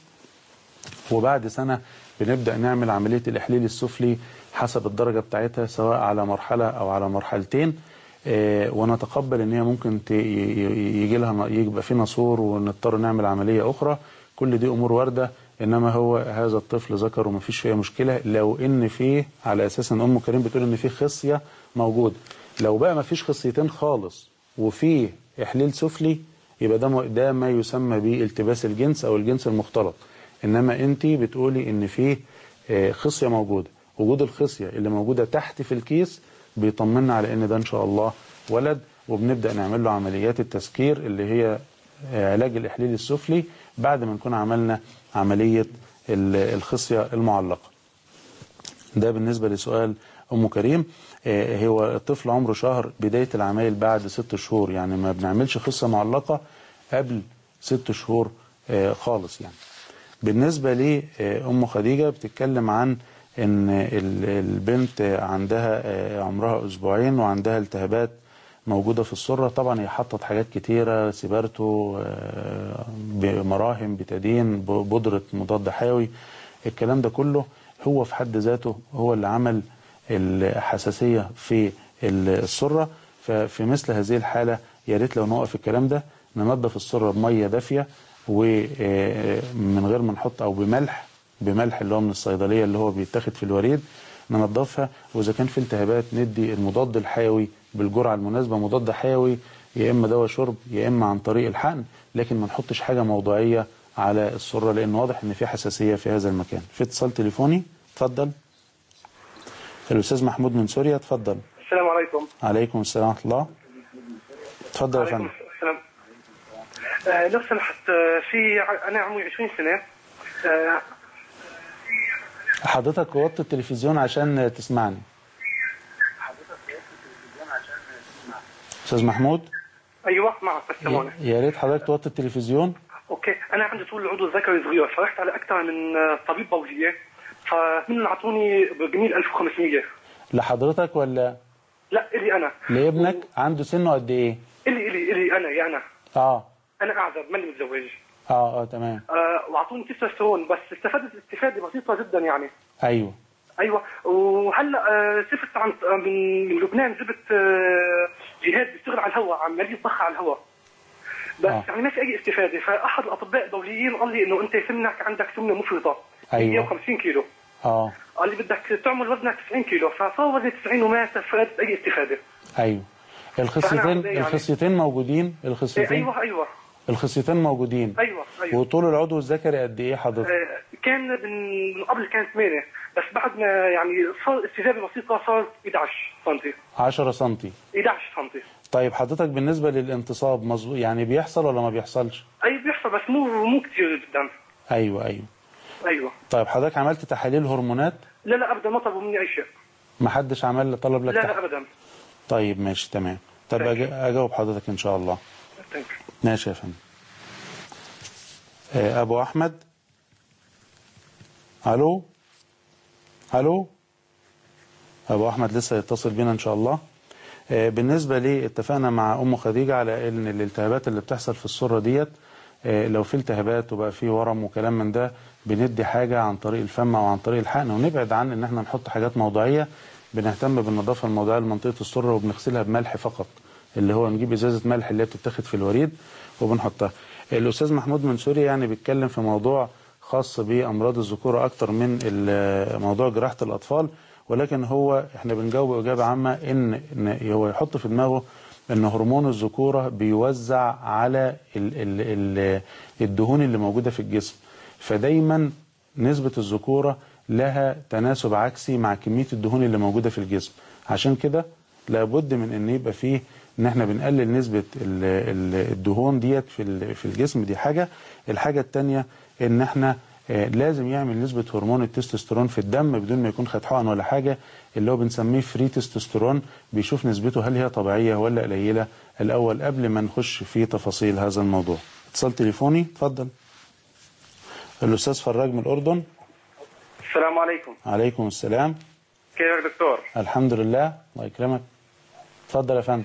وبعد سنة بنبدأ نعمل عملية الإحليل السفلي حسب الدرجة بتاعتها سواء على مرحلة أو على مرحلتين آه، ونتقبل ان هي ممكن ت- ي- ي- يجي لها يبقى في ناسور ونضطر نعمل عمليه اخرى كل دي امور وارده انما هو هذا الطفل ذكر وما فيش فيها مشكله لو ان فيه على اساس ان ام كريم بتقول ان في خصيه موجوده لو بقى ما فيش خصيتين خالص وفيه احليل سفلي يبقى ده م- ده ما يسمى بالتباس الجنس او الجنس المختلط انما انت بتقولي ان فيه آه، خصيه موجوده وجود الخصيه اللي موجوده تحت في الكيس بيطمنا على ان ده ان شاء الله ولد وبنبدا نعمل له عمليات التسكير اللي هي آه، علاج الاحليل السفلي بعد ما نكون عملنا عمليه ال- الخصيه المعلقه. ده بالنسبه لسؤال ام كريم آه، هو الطفل عمره شهر بدايه العمايل بعد ست شهور يعني ما بنعملش خصه معلقه قبل ست شهور آه، خالص يعني. بالنسبة لأم خديجة بتتكلم عن إن ال- البنت عندها آه، عمرها أسبوعين وعندها التهابات موجودة في السرة طبعا هي حطت حاجات كتيرة سيبرتو آه، بمراهم بتادين ب- بودرة مضاد حيوي الكلام ده كله هو في حد ذاته هو اللي عمل الحساسية في ال- السرة ففي مثل هذه الحالة يا ريت لو نوقف الكلام ده ننظف السرة بمية دافية ومن غير ما نحط او بملح بملح اللي هو من الصيدليه اللي هو بيتاخد في الوريد ننضفها واذا كان في التهابات ندي المضاد الحيوي بالجرعه المناسبه مضاد حيوي يا اما دواء شرب يا اما عن طريق الحقن لكن ما نحطش حاجه موضعيه على السره لان واضح ان في حساسيه في هذا المكان في اتصال تليفوني اتفضل الاستاذ محمود من سوريا اتفضل السلام عليكم عليكم السلام ورحمه الله اتفضل يا فندم السلام آه لو سمحت آه في ع- انا عمري 20 سنه آه حضرتك وطي التلفزيون عشان تسمعني استاذ محمود ايوه معك استمعوني يا ريت حضرتك توطي التلفزيون اوكي انا عندي طول العضو الذكري صغير فرحت على اكثر من آه، طبيب بوليه فمن اعطوني بجميل 1500 لحضرتك ولا لا الي انا لابنك عنده سنه قد ايه الي الي الي انا يا انا اه انا اعزب ماني متزوج اه اه تمام آه واعطوني تستوستيرون بس استفدت استفاده بسيطه جدا يعني ايوه ايوه وهلا آه سفت عن آه، من من لبنان جبت آه جهاز بيشتغل على الهواء عمليه ضخ على الهواء بس آه. يعني ما في اي استفاده فاحد الاطباء الدوليين قال لي انه انت سمنك عندك سمنه مفرطه أيوة. 150 كيلو اه قال لي بدك تعمل وزنك 90 كيلو فصار وزني 90 وما استفدت اي استفاده ايوه الخصيتين فأنا يعني- الخصيتين موجودين إيه الخصيتين ايوه ايوه الخصيتين موجودين ايوه ايوه وطول العضو الذكري قد ايه حضرتك آه، كان من من قبل كان 8 بس بعد ما يعني صار استجابه بسيطه صار 11 سم 10 سنتي 11 سم طيب حضرتك بالنسبه للانتصاب مظبوط يعني بيحصل ولا ما بيحصلش اي بيحصل بس مو مو كثير جدا ايوه ايوه ايوه طيب حضرتك عملت تحاليل هرمونات لا لا ابدا ما طلبوا مني اي شيء ما حدش عمل طلب لا لك لا تح... ابدا طيب ماشي تمام طب Thank أج- اجاوب حضرتك ان شاء الله Thank you. ماشي يا فندم آه، ابو احمد الو الو ابو احمد لسه يتصل بينا ان شاء الله آه، بالنسبه لي اتفقنا مع ام خديجه على ان الالتهابات اللي بتحصل في السره ديت آه، لو في التهابات وبقى في ورم وكلام من ده بندي حاجه عن طريق الفم او عن طريق الحقن ونبعد عن ان احنا نحط حاجات موضعيه بنهتم بالنظافه الموضعيه لمنطقه السره وبنغسلها بملح فقط اللي هو نجيب ازازه ملح اللي هي بتتاخد في الوريد وبنحطها الاستاذ محمود منصوري يعني بيتكلم في موضوع خاص بامراض الذكوره اكتر من ال- موضوع جراحه الاطفال ولكن هو احنا بنجاوب اجابه عامه ان ان هو يحط في دماغه ان هرمون الذكوره بيوزع على ال ال ال الدهون اللي موجوده في الجسم فدايما نسبه الذكوره لها تناسب عكسي مع كميه الدهون اللي موجوده في الجسم عشان كده لابد من ان يبقى فيه ان احنا بنقلل نسبه ال- ال- الدهون ديت في ال- في الجسم دي حاجه الحاجه الثانيه ان احنا آه، لازم يعمل نسبه هرمون التستوستيرون في الدم بدون ما يكون خد حقن ولا حاجه اللي هو بنسميه فري تستوستيرون بيشوف نسبته هل هي طبيعيه ولا قليله الاول قبل ما نخش في تفاصيل هذا الموضوع اتصال تليفوني اتفضل الاستاذ فراج من الاردن السلام عليكم عليكم السلام كيفك دكتور الحمد لله الله يكرمك اتفضل يا فندم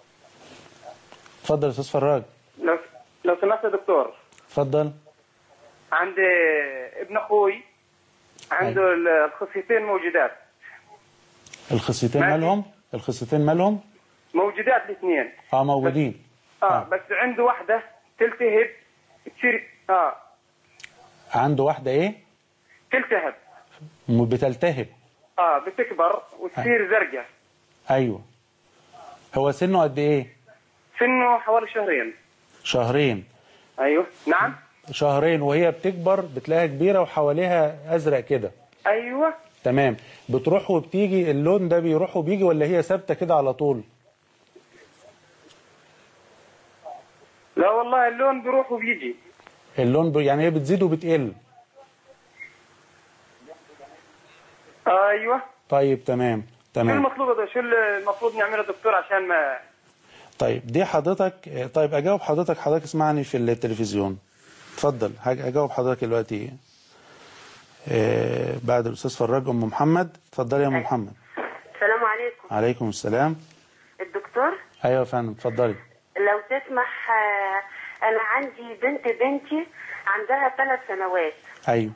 اتفضل يا استاذ فراج لو لو سمحت يا دكتور اتفضل عندي ابن اخوي عنده الخصيتين موجودات الخصيتين ماشي. مالهم الخصيتين مالهم موجودات الاثنين اه موجودين اه بس عنده واحده تلتهب تصير اه عنده واحده ايه تلتهب م- بتلتهب اه بتكبر وتصير زرقاء ايوه هو سنه قد ايه سنه حوالي شهرين شهرين ايوه نعم شهرين وهي بتكبر بتلاقيها كبيره وحواليها ازرق كده ايوه تمام بتروح وبتيجي اللون ده بيروح وبيجي ولا هي ثابته كده على طول لا والله اللون بيروح وبيجي اللون ب... يعني هي بتزيد وبتقل ايوه طيب تمام شو تمام المطلوب شو المفروض نعمله دكتور عشان ما طيب دي حضرتك طيب اجاوب حضرتك حضرتك اسمعني في التلفزيون اتفضل هاج- اجاوب حضرتك دلوقتي آه بعد الاستاذ فراج ام محمد اتفضلي يا ام محمد السلام عليكم عليكم السلام الدكتور ايوه يا فندم اتفضلي لو تسمح آه، انا عندي بنت بنتي عندها ثلاث سنوات ايوه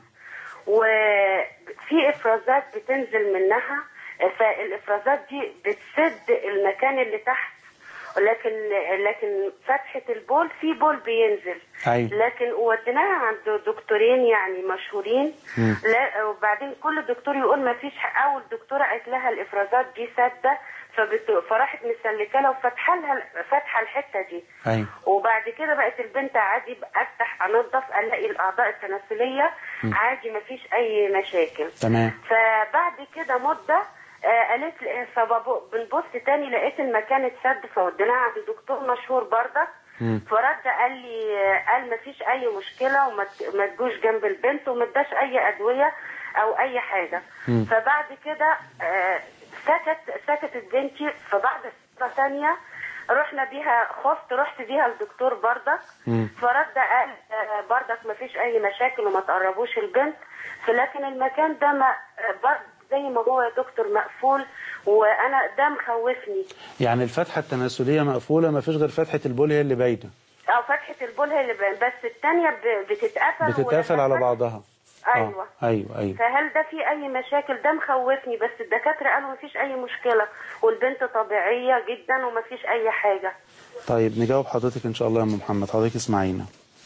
وفي افرازات بتنزل منها فالافرازات دي بتسد المكان اللي تحت لكن لكن فتحة البول في بول بينزل أيوة. لكن وديناها عند دكتورين يعني مشهورين مم. لا وبعدين كل دكتور يقول ما فيش اول دكتوره قالت لها الافرازات دي ساده فبت... فراحت مسلكه لها وفتحه لها فاتحه الحته دي ايوه وبعد كده بقت البنت عادي بقى افتح انظف الاقي الاعضاء التناسليه م. عادي ما فيش اي مشاكل تمام فبعد كده مده آه قالت لي فبنبص تاني لقيت المكان اتسد فوديناها عند دكتور مشهور برضك مم. فرد قال لي قال ما فيش اي مشكله وما ت- ما تجوش جنب البنت وما اداش اي ادويه او اي حاجه مم. فبعد كده آه، سكت سكتت بنتي فبعد فتره ثانيه رحنا بيها خفت رحت بيها للدكتور برضك مم. فرد قال آه، برضك ما فيش اي مشاكل وما تقربوش البنت فلكن المكان ده ما آه، برض زي ما هو يا دكتور مقفول وانا ده مخوفني يعني الفتحه التناسليه مقفوله ما فيش غير فتحه البول هي اللي باينه او فتحه البول هي اللي باين، بس الثانيه بتتقفل بتتقفل ولما على فتح- بعضها ايوه آه. ايوه ايوه فهل ده في اي مشاكل ده مخوفني بس الدكاتره قالوا مفيش اي مشكله والبنت طبيعيه جدا ومفيش اي حاجه طيب نجاوب حضرتك ان شاء الله يا ام محمد حضرتك اسمعينا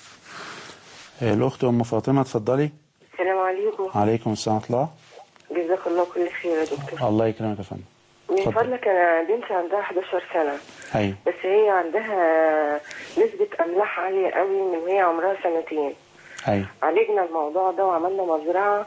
آه، الاخت ام فاطمه اتفضلي السلام عليكم عليكم السلام ورحمه الله جزاك الله كل خير يا دكتور الله يكرمك يا فندم من اتفضل. فضلك انا بنتي عندها 11 سنه ايوه بس هي عندها نسبة أملاح عالية قوي من وهي عمرها سنتين ايوه عالجنا الموضوع ده وعملنا مزرعة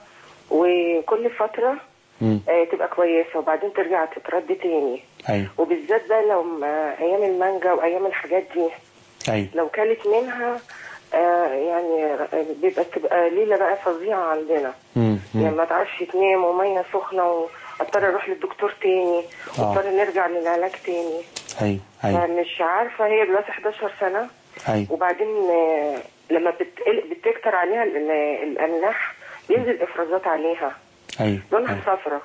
وكل فترة مم. آه، تبقى كويسة وبعدين ترجع تترد تاني ايوه وبالذات بقى لو ما- أيام المانجا وأيام الحاجات دي ايوه لو كلت منها آه، يعني آه، بيبقى تبقى ليلة بقى فظيعة عندنا مم. يعني مم. ما تعرفش تنام ومية سخنة واضطر اروح للدكتور تاني آه. واضطر نرجع للعلاج تاني ايوه ايوه فمش عارفة هي دلوقتي 11 سنة ايوه وبعدين آه، لما بتقل- بتكتر عليها ال- الأملاح بينزل إفرازات عليها ايوه لونها ايوه صفرة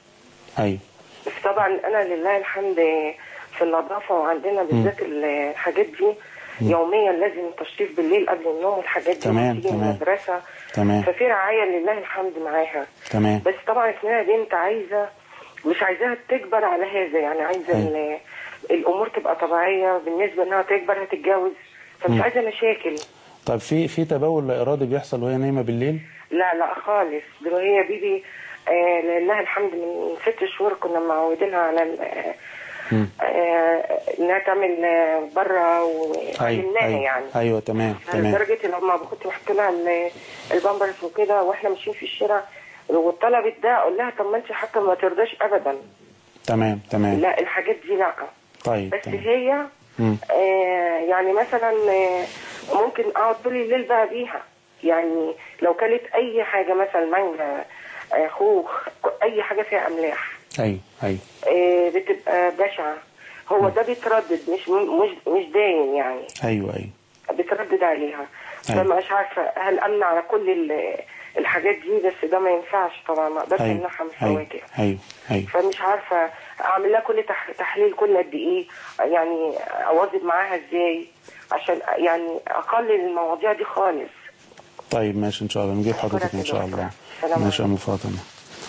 ايوه بس طبعا أنا لله الحمد في النظافة وعندنا بالذات الحاجات دي يوميا لازم تشطيف بالليل قبل النوم والحاجات دي تمام، وتيجي من تمام. المدرسة تمام ففي رعاية لله الحمد معاها تمام بس طبعا اسمها بنت عايزة مش عايزاها تكبر على هذا يعني عايزة أيوة. ال- الأمور تبقى طبيعية بالنسبة إنها تكبر هتتجوز فمش مم. عايزة مشاكل طب في في تبول لا ارادي بيحصل وهي نايمه بالليل لا لا خالص دي هي بيبي آه لله الحمد من ست شهور كنا معودينها على ال- آه، مم. آه انها تعمل آه، بره ايوه وعلمناها ايوه يعني ايوه تمام تمام لدرجة ان لما كنت بحط لها ال- البامبرز وكده واحنا ماشيين في الشارع وطلبت ده اقول لها طب ما انت حتى ما ترضاش ابدا تمام تمام لا الحاجات دي لا طيب بس تمام هي مم. آه يعني مثلا آه ممكن اقعد طول الليل بقى بيها يعني لو كلت اي حاجه مثلا مانجا آه خوخ اي حاجه فيها املاح ايوه ايوه آه بتبقى بشعه هو ده بيتردد مش مش مش دايم يعني ايوه ايوه بتردد عليها أيوة. فمش عارفه هل امنع على كل ال- الحاجات دي بس ده ما ينفعش طبعا ما اقدرش ايوه امنعها من ايوه فواكه ايوه ايوه فمش عارفه اعمل لها كل تح- تحليل كل قد ايه يعني اواظب معاها ازاي عشان يعني اقلل المواضيع دي خالص طيب ماشي ان شاء الله نجيب حضرتك ان شاء الله سلام ماشي يا ام فاطمه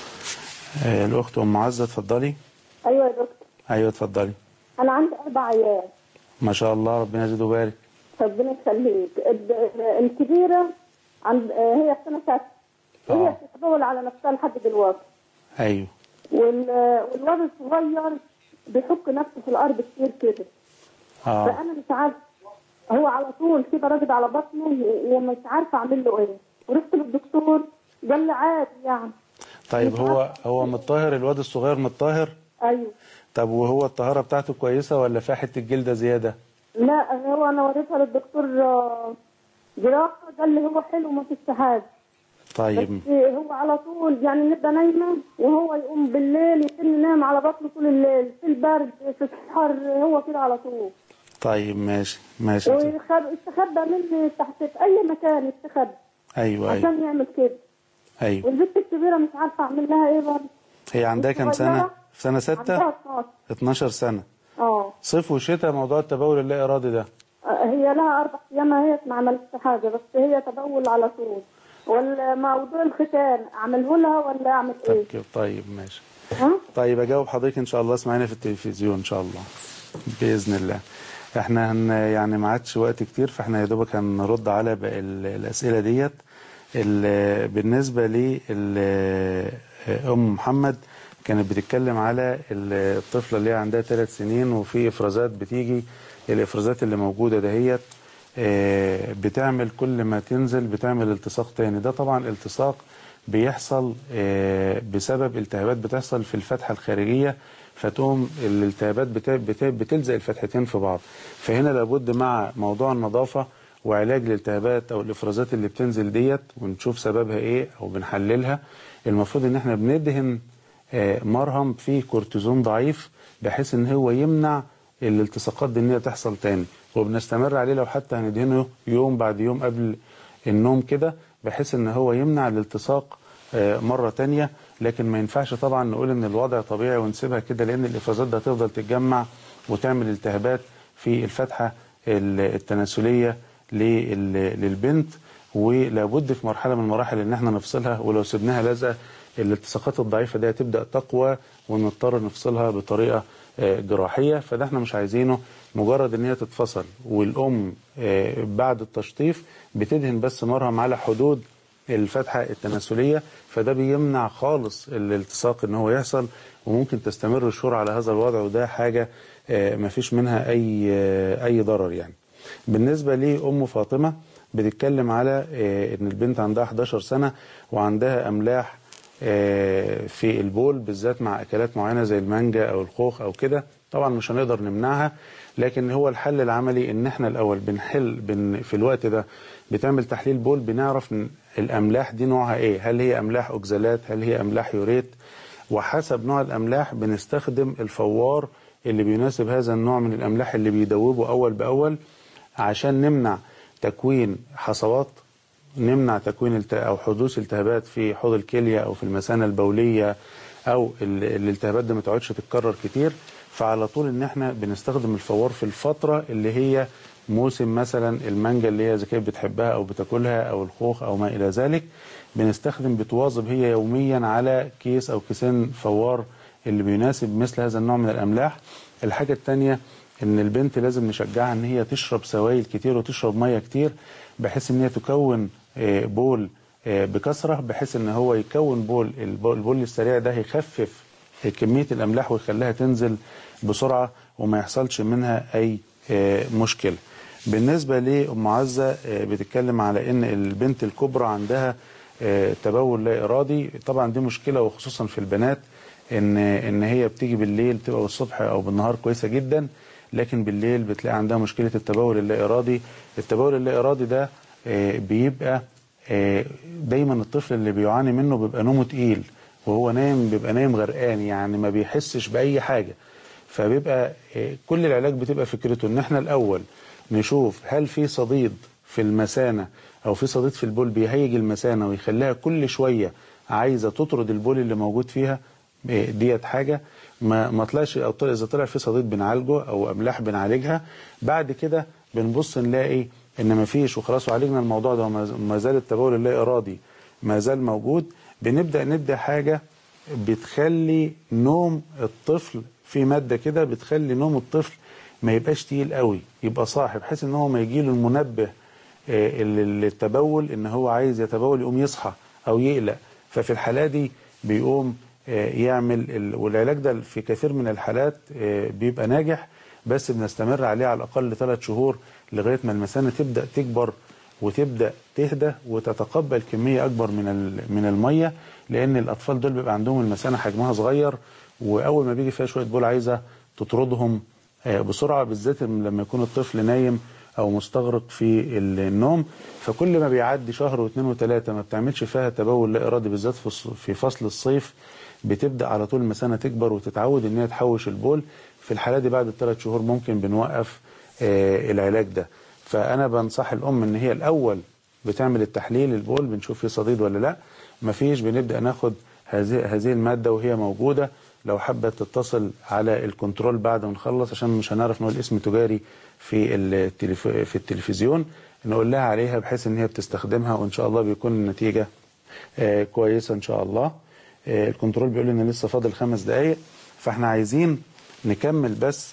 آه، الاخت ام عزه اتفضلي ايوه يا دكتور ايوه اتفضلي انا عندي اربع عيال ما شاء الله ربنا يزيد ويبارك ربنا يخليك الد- الكبيره عند هي في سنه سادسه وهي اه بتتطول على نفسها لحد دلوقتي ايوه وال- والواد الصغير بيحك نفسه في الارض كتير كده اه فانا مش عارفه هو على طول كده راجد على بطنه ومش عارفه اعمل له ايه ورحت للدكتور قال لي عادي يعني طيب هو هو متطهر الواد الصغير متطهر ايوه طب وهو الطهاره بتاعته كويسه ولا فيها حته جلده زياده لا هو انا وريتها للدكتور آه، جراحه قال لي هو حلو ما فيش حاجه طيب بس هو على طول يعني نبقى نايمه وهو يقوم بالليل يكون نايم على بطنه طول الليل في البرد في السحر هو كده على طول طيب ماشي ماشي ويستخبى مني تحت في اي مكان يستخبى ايوه ايوه عشان يعمل كده ايوه والبنت الكبيره مش عارفه اعمل لها ايه برضه هي عندها كام سنه الصغيرة في سنه ستة عندها 12 12 سنه اه صيف وشتاء موضوع التبول اللا ارادي ده هي لها اربع ايام هي ما عملتش حاجه بس هي تبول على طول والموضوع الختان اعمله لها ولا اعمل طب ايه؟ كده طيب ماشي ها؟ طيب اجاوب حضرتك ان شاء الله اسمعينا في التلفزيون ان شاء الله باذن الله احنا هن يعني ما عادش وقت كتير فاحنا يا دوبك هنرد على باقي ال- الاسئله ديت ال- بالنسبه لي ال- ام محمد كانت بتتكلم على الطفله اللي هي عندها ثلاث سنين وفي افرازات بتيجي الافرازات اللي موجوده دهيت آه، بتعمل كل ما تنزل بتعمل التصاق تاني ده طبعا التصاق بيحصل آه، بسبب التهابات بتحصل في الفتحة الخارجية فتقوم الالتهابات بت- بت- بتلزق الفتحتين في بعض فهنا لابد مع موضوع النظافة وعلاج الالتهابات او الافرازات اللي بتنزل ديت ونشوف سببها ايه او بنحللها المفروض ان احنا بندهن آه، مرهم فيه كورتيزون ضعيف بحيث ان هو يمنع الالتصاقات دي ان هي تحصل تاني وبنستمر عليه لو حتى هندهنه يوم بعد يوم قبل النوم كده بحيث ان هو يمنع الالتصاق آه، مرة تانية لكن ما ينفعش طبعا نقول ان الوضع طبيعي ونسيبها كده لان الافرازات دي هتفضل تتجمع وتعمل التهابات في الفتحة ال- التناسلية لل- للبنت ولابد في مرحلة من المراحل ان احنا نفصلها ولو سبناها لازقة الالتصاقات الضعيفة دي هتبدأ تقوى ونضطر نفصلها بطريقة آه، جراحية فده احنا مش عايزينه مجرد ان هي تتفصل والام آه، بعد التشطيف بتدهن بس مرهم على حدود الفتحة التناسلية فده بيمنع خالص الالتصاق ان هو يحصل وممكن تستمر الشهور على هذا الوضع وده حاجة آه، مفيش منها اي آه، اي ضرر يعني بالنسبة لأم فاطمة بتتكلم على آه، ان البنت عندها 11 سنة وعندها املاح آه، في البول بالذات مع اكلات معينة زي المانجا او الخوخ او كده طبعا مش هنقدر نمنعها لكن هو الحل العملي ان احنا الاول بنحل بن في الوقت ده بتعمل تحليل بول بنعرف إن الاملاح دي نوعها ايه هل هي املاح اوكزالات هل هي املاح يوريت وحسب نوع الاملاح بنستخدم الفوار اللي بيناسب هذا النوع من الاملاح اللي بيدوبه اول باول عشان نمنع تكوين حصوات نمنع تكوين الت... او حدوث التهابات في حوض الكليه او في المثانه البوليه او ال... الالتهابات دي ما تقعدش تتكرر كتير فعلى طول ان احنا بنستخدم الفوار في الفتره اللي هي موسم مثلا المانجا اللي هي اذا كانت بتحبها او بتاكلها او الخوخ او ما الى ذلك بنستخدم بتواظب هي يوميا على كيس او كيسين فوار اللي بيناسب مثل هذا النوع من الاملاح الحاجه الثانيه ان البنت لازم نشجعها ان هي تشرب سوائل كتير وتشرب ميه كتير بحيث ان هي تكون آه، بول آه، بكثره بحيث ان هو يكون بول البول البول السريع ده هيخفف كميه الاملاح ويخليها تنزل بسرعه وما يحصلش منها اي آه، مشكله. بالنسبه لام عزه آه، بتتكلم على ان البنت الكبرى عندها آه، تبول لا ارادي طبعا دي مشكله وخصوصا في البنات ان ان هي بتيجي بالليل تبقى الصبح او بالنهار كويسه جدا لكن بالليل بتلاقي عندها مشكله التبول اللا ارادي التبول اللا ارادي ده آه، بيبقى آه، دايما الطفل اللي بيعاني منه بيبقى نومه تقيل وهو نايم بيبقى نايم غرقان يعني ما بيحسش باي حاجه فبيبقى آه، كل العلاج بتبقى فكرته ان احنا الاول نشوف هل في صديد في المثانه او في صديد في البول بيهيج المثانه ويخليها كل شويه عايزه تطرد البول اللي موجود فيها إيه، ديت حاجه ما ما طلعش او طلع اذا طلع في صديد بنعالجه او املاح بنعالجها بعد كده بنبص نلاقي ان ما فيش وخلاص وعالجنا الموضوع ده وما ما زال التبول اللا ارادي ما زال موجود بنبدا ندي حاجه بتخلي نوم الطفل في ماده كده بتخلي نوم الطفل ما يبقاش تقيل قوي يبقى صاحي بحيث ان هو ما يجيله المنبه آه، ال- التبول ان هو عايز يتبول يقوم يصحى او يقلق ففي الحالة دي بيقوم آه، يعمل ال- والعلاج ده في كثير من الحالات آه، بيبقى ناجح بس بنستمر عليه على الأقل ثلاث شهور لغاية ما المثانة تبدأ تكبر وتبدأ تهدى وتتقبل كمية أكبر من ال- من المية لأن الأطفال دول بيبقى عندهم المثانة حجمها صغير وأول ما بيجي فيها شوية بول عايزة تطردهم آه، بسرعة بالذات لما يكون الطفل نايم او مستغرق في النوم فكل ما بيعدي شهر واثنين وثلاثه ما بتعملش فيها تبول لا ارادي بالذات في الص- في فصل الصيف بتبدا على طول المثانه تكبر وتتعود ان هي تحوش البول في الحاله دي بعد الثلاث شهور ممكن بنوقف آه، العلاج ده فانا بنصح الام ان هي الاول بتعمل التحليل البول بنشوف فيه صديد ولا لا مفيش بنبدا ناخد هذه هذه الماده وهي موجوده لو حابه تتصل على الكنترول بعد ما نخلص عشان مش هنعرف نقول اسم تجاري في التلف... في التلفزيون نقول لها عليها بحيث ان هي بتستخدمها وان شاء الله بيكون النتيجه آه، كويسه ان شاء الله آه، الكنترول بيقول ان لسه فاضل خمس دقائق فاحنا عايزين نكمل بس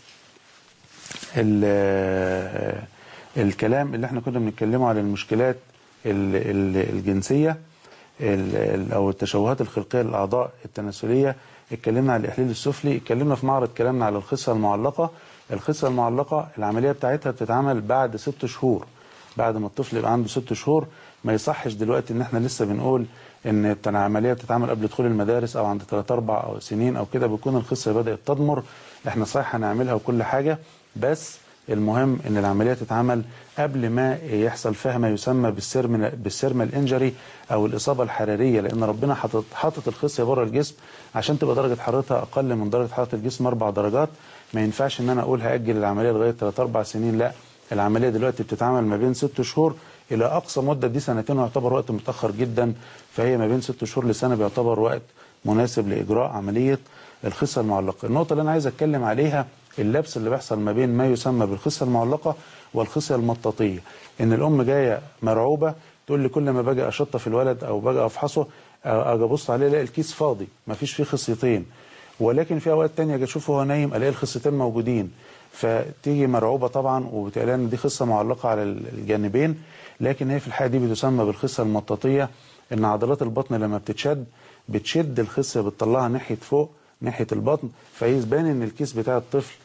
ال- آه، الكلام اللي احنا كنا بنتكلمه على المشكلات ال- ال- الجنسيه ال- ال- او التشوهات الخلقيه للاعضاء التناسليه اتكلمنا على الاحليل السفلي اتكلمنا في معرض كلامنا على الخصه المعلقه الخصه المعلقه العمليه بتاعتها بتتعمل بعد ست شهور بعد ما الطفل يبقى عنده ست شهور ما يصحش دلوقتي ان احنا لسه بنقول ان بتاع العمليه بتتعمل قبل دخول المدارس او عند 3 4 او سنين او كده بيكون الخصيه بدات تضمر احنا صحيح هنعملها وكل حاجه بس المهم ان العمليه تتعمل قبل ما يحصل فيها ما يسمى بالسيرمال بالسيرمال انجري او الاصابه الحراريه لان ربنا حاطط حاطط الخصيه بره الجسم عشان تبقى درجه حرارتها اقل من درجه حراره الجسم اربع درجات ما ينفعش ان انا اقول هاجل العمليه لغايه 3 4 سنين لا العمليه دلوقتي بتتعمل ما بين ست شهور الى اقصى مده دي سنتين ويعتبر وقت متاخر جدا فهي ما بين ست شهور لسنه بيعتبر وقت مناسب لاجراء عمليه الخصيه المعلقه النقطه اللي انا عايز اتكلم عليها اللبس اللي بيحصل ما بين ما يسمى بالخصيه المعلقه والخصيه المطاطيه ان الام جايه مرعوبه تقول لي كل ما باجي اشطف الولد او باجي افحصه اجي ابص عليه الاقي الكيس فاضي ما فيش فيه خصيتين ولكن في اوقات تانية اجي اشوفه وهو نايم الاقي الخصيتين موجودين فتيجي مرعوبه طبعا وبتقول ان دي خصه معلقه على الجانبين لكن هي في الحقيقه دي بتسمى بالخصه المطاطيه ان عضلات البطن لما بتتشد بتشد الخصيه بتطلعها ناحيه فوق ناحيه البطن فيبان ان الكيس بتاع الطفل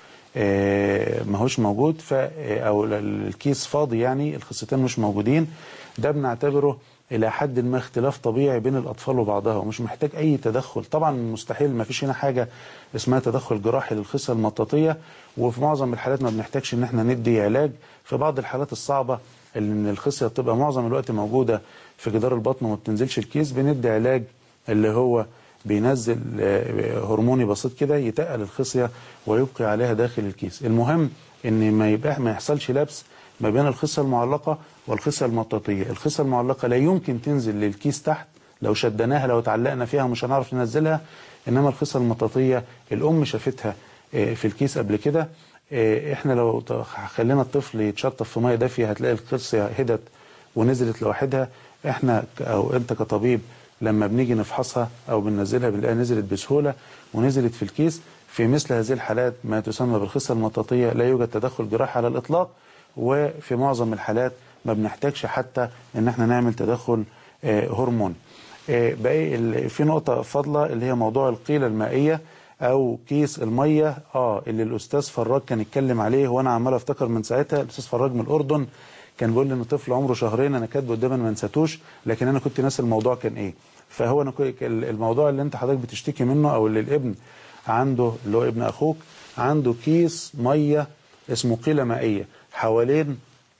آه، ماهوش موجود ف او الكيس فاضي يعني الخصيتين مش موجودين ده بنعتبره الى حد ما اختلاف طبيعي بين الاطفال وبعضها ومش محتاج اي تدخل طبعا مستحيل ما فيش هنا حاجه اسمها تدخل جراحي للخصيه المطاطيه وفي معظم الحالات ما بنحتاجش ان احنا ندي علاج في بعض الحالات الصعبه اللي ان الخصيه بتبقى معظم الوقت موجوده في جدار البطن وما بتنزلش الكيس بندي علاج اللي هو بينزل آه، هرموني بسيط كده يتقل الخصيه ويبقي عليها داخل الكيس المهم ان ما يبقى ما يحصلش لبس ما بين الخصيه المعلقه والخصيه المطاطيه الخصيه المعلقه لا يمكن تنزل للكيس تحت لو شدناها لو اتعلقنا فيها مش هنعرف ننزلها انما الخصيه المطاطيه الام شافتها آه، في الكيس قبل كده آه، احنا لو ت- خلينا الطفل يتشطف في ميه دافيه هتلاقي الخصيه هدت ونزلت لوحدها احنا ك- او انت كطبيب لما بنيجي نفحصها او بننزلها بنلاقيها نزلت بسهوله ونزلت في الكيس في مثل هذه الحالات ما تسمى بالخصه المطاطيه لا يوجد تدخل جراحي على الاطلاق وفي معظم الحالات ما بنحتاجش حتى ان احنا نعمل تدخل آه، هرموني آه، باقي ال- في نقطه فاضله اللي هي موضوع القيله المائيه او كيس الميه اه اللي الاستاذ فراج كان يتكلم عليه وانا عمال افتكر من ساعتها الاستاذ فراج من الاردن كان بيقول لي ان طفل عمره شهرين انا كاتبه قدامي ما نسيتوش لكن انا كنت ناسي الموضوع كان ايه فهو انا كو- الموضوع اللي انت حضرتك بتشتكي منه او اللي الابن عنده اللي هو ابن اخوك عنده كيس ميه اسمه قيله مائيه حوالين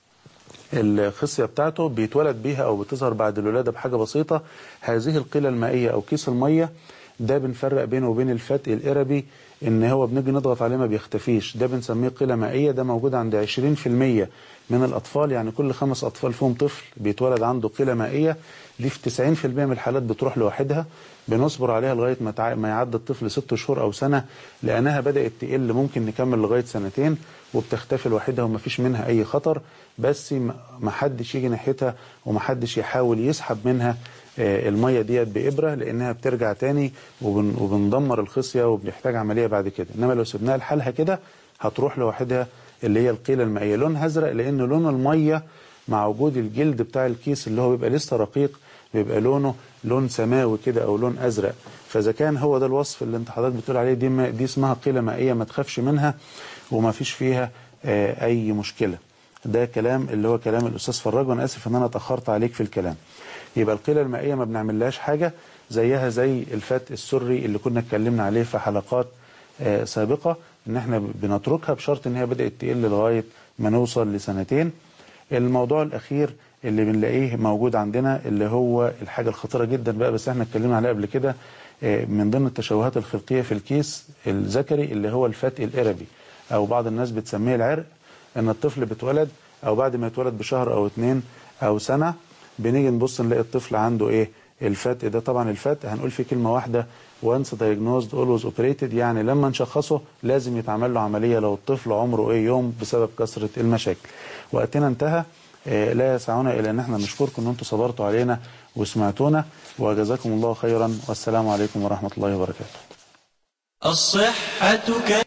الخصيه بتاعته بيتولد بيها او بتظهر بعد الولاده بحاجه بسيطه هذه القيله المائيه او كيس الميه ده بنفرق بينه وبين الفتق الاربي ان هو بنيجي نضغط عليه ما بيختفيش ده بنسميه قيله مائيه ده موجود عند 20% من الاطفال يعني كل خمس اطفال فيهم طفل بيتولد عنده قيله مائيه دي في 90% من الحالات بتروح لوحدها بنصبر عليها لغايه ما تع- ما يعدي الطفل ست شهور او سنه لانها بدات تقل ممكن نكمل لغايه سنتين وبتختفي لوحدها وما فيش منها اي خطر بس ما ما حدش يجي ناحيتها وما حدش يحاول يسحب منها آه، الميه ديت بابره لانها بترجع تاني وبن وبندمر الخصيه وبنحتاج عمليه بعد كده انما لو سبناها لحالها كده هتروح لوحدها اللي هي القيله المائيه لونها ازرق لان لون الميه مع وجود الجلد بتاع الكيس اللي هو بيبقى لسه رقيق بيبقى لونه لون سماوي كده او لون ازرق فاذا كان هو ده الوصف اللي انت حضرتك بتقول عليه دي ما دي اسمها قيله مائيه ما تخافش منها وما فيش فيها آه، اي مشكله ده كلام اللي هو كلام الاستاذ فراج وانا اسف ان انا اتاخرت عليك في الكلام يبقى القيله المائيه ما بنعملهاش حاجه زيها زي الفات السري اللي كنا اتكلمنا عليه في حلقات آه، سابقه ان احنا بنتركها بشرط ان هي بدات تقل لغايه ما نوصل لسنتين الموضوع الاخير اللي بنلاقيه موجود عندنا اللي هو الحاجه الخطيره جدا بقى بس احنا اتكلمنا عليها قبل كده آه، من ضمن التشوهات الخلقيه في الكيس الذكري اللي هو الفتق الاربي او بعض الناس بتسميه العرق ان الطفل بيتولد او بعد ما يتولد بشهر او اتنين او سنه بنيجي نبص نلاقي الطفل عنده ايه الفتق ده طبعا الفتق هنقول فيه كلمه واحده وانس diagnosed always operated يعني لما نشخصه لازم يتعمل له عمليه لو الطفل عمره ايه يوم بسبب كثره المشاكل وقتنا انتهى آه، لا يسعنا الى ان احنا نشكركم ان انتم صبرتوا علينا وسمعتونا وجزاكم الله خيرا والسلام عليكم ورحمه الله وبركاته الصحة ك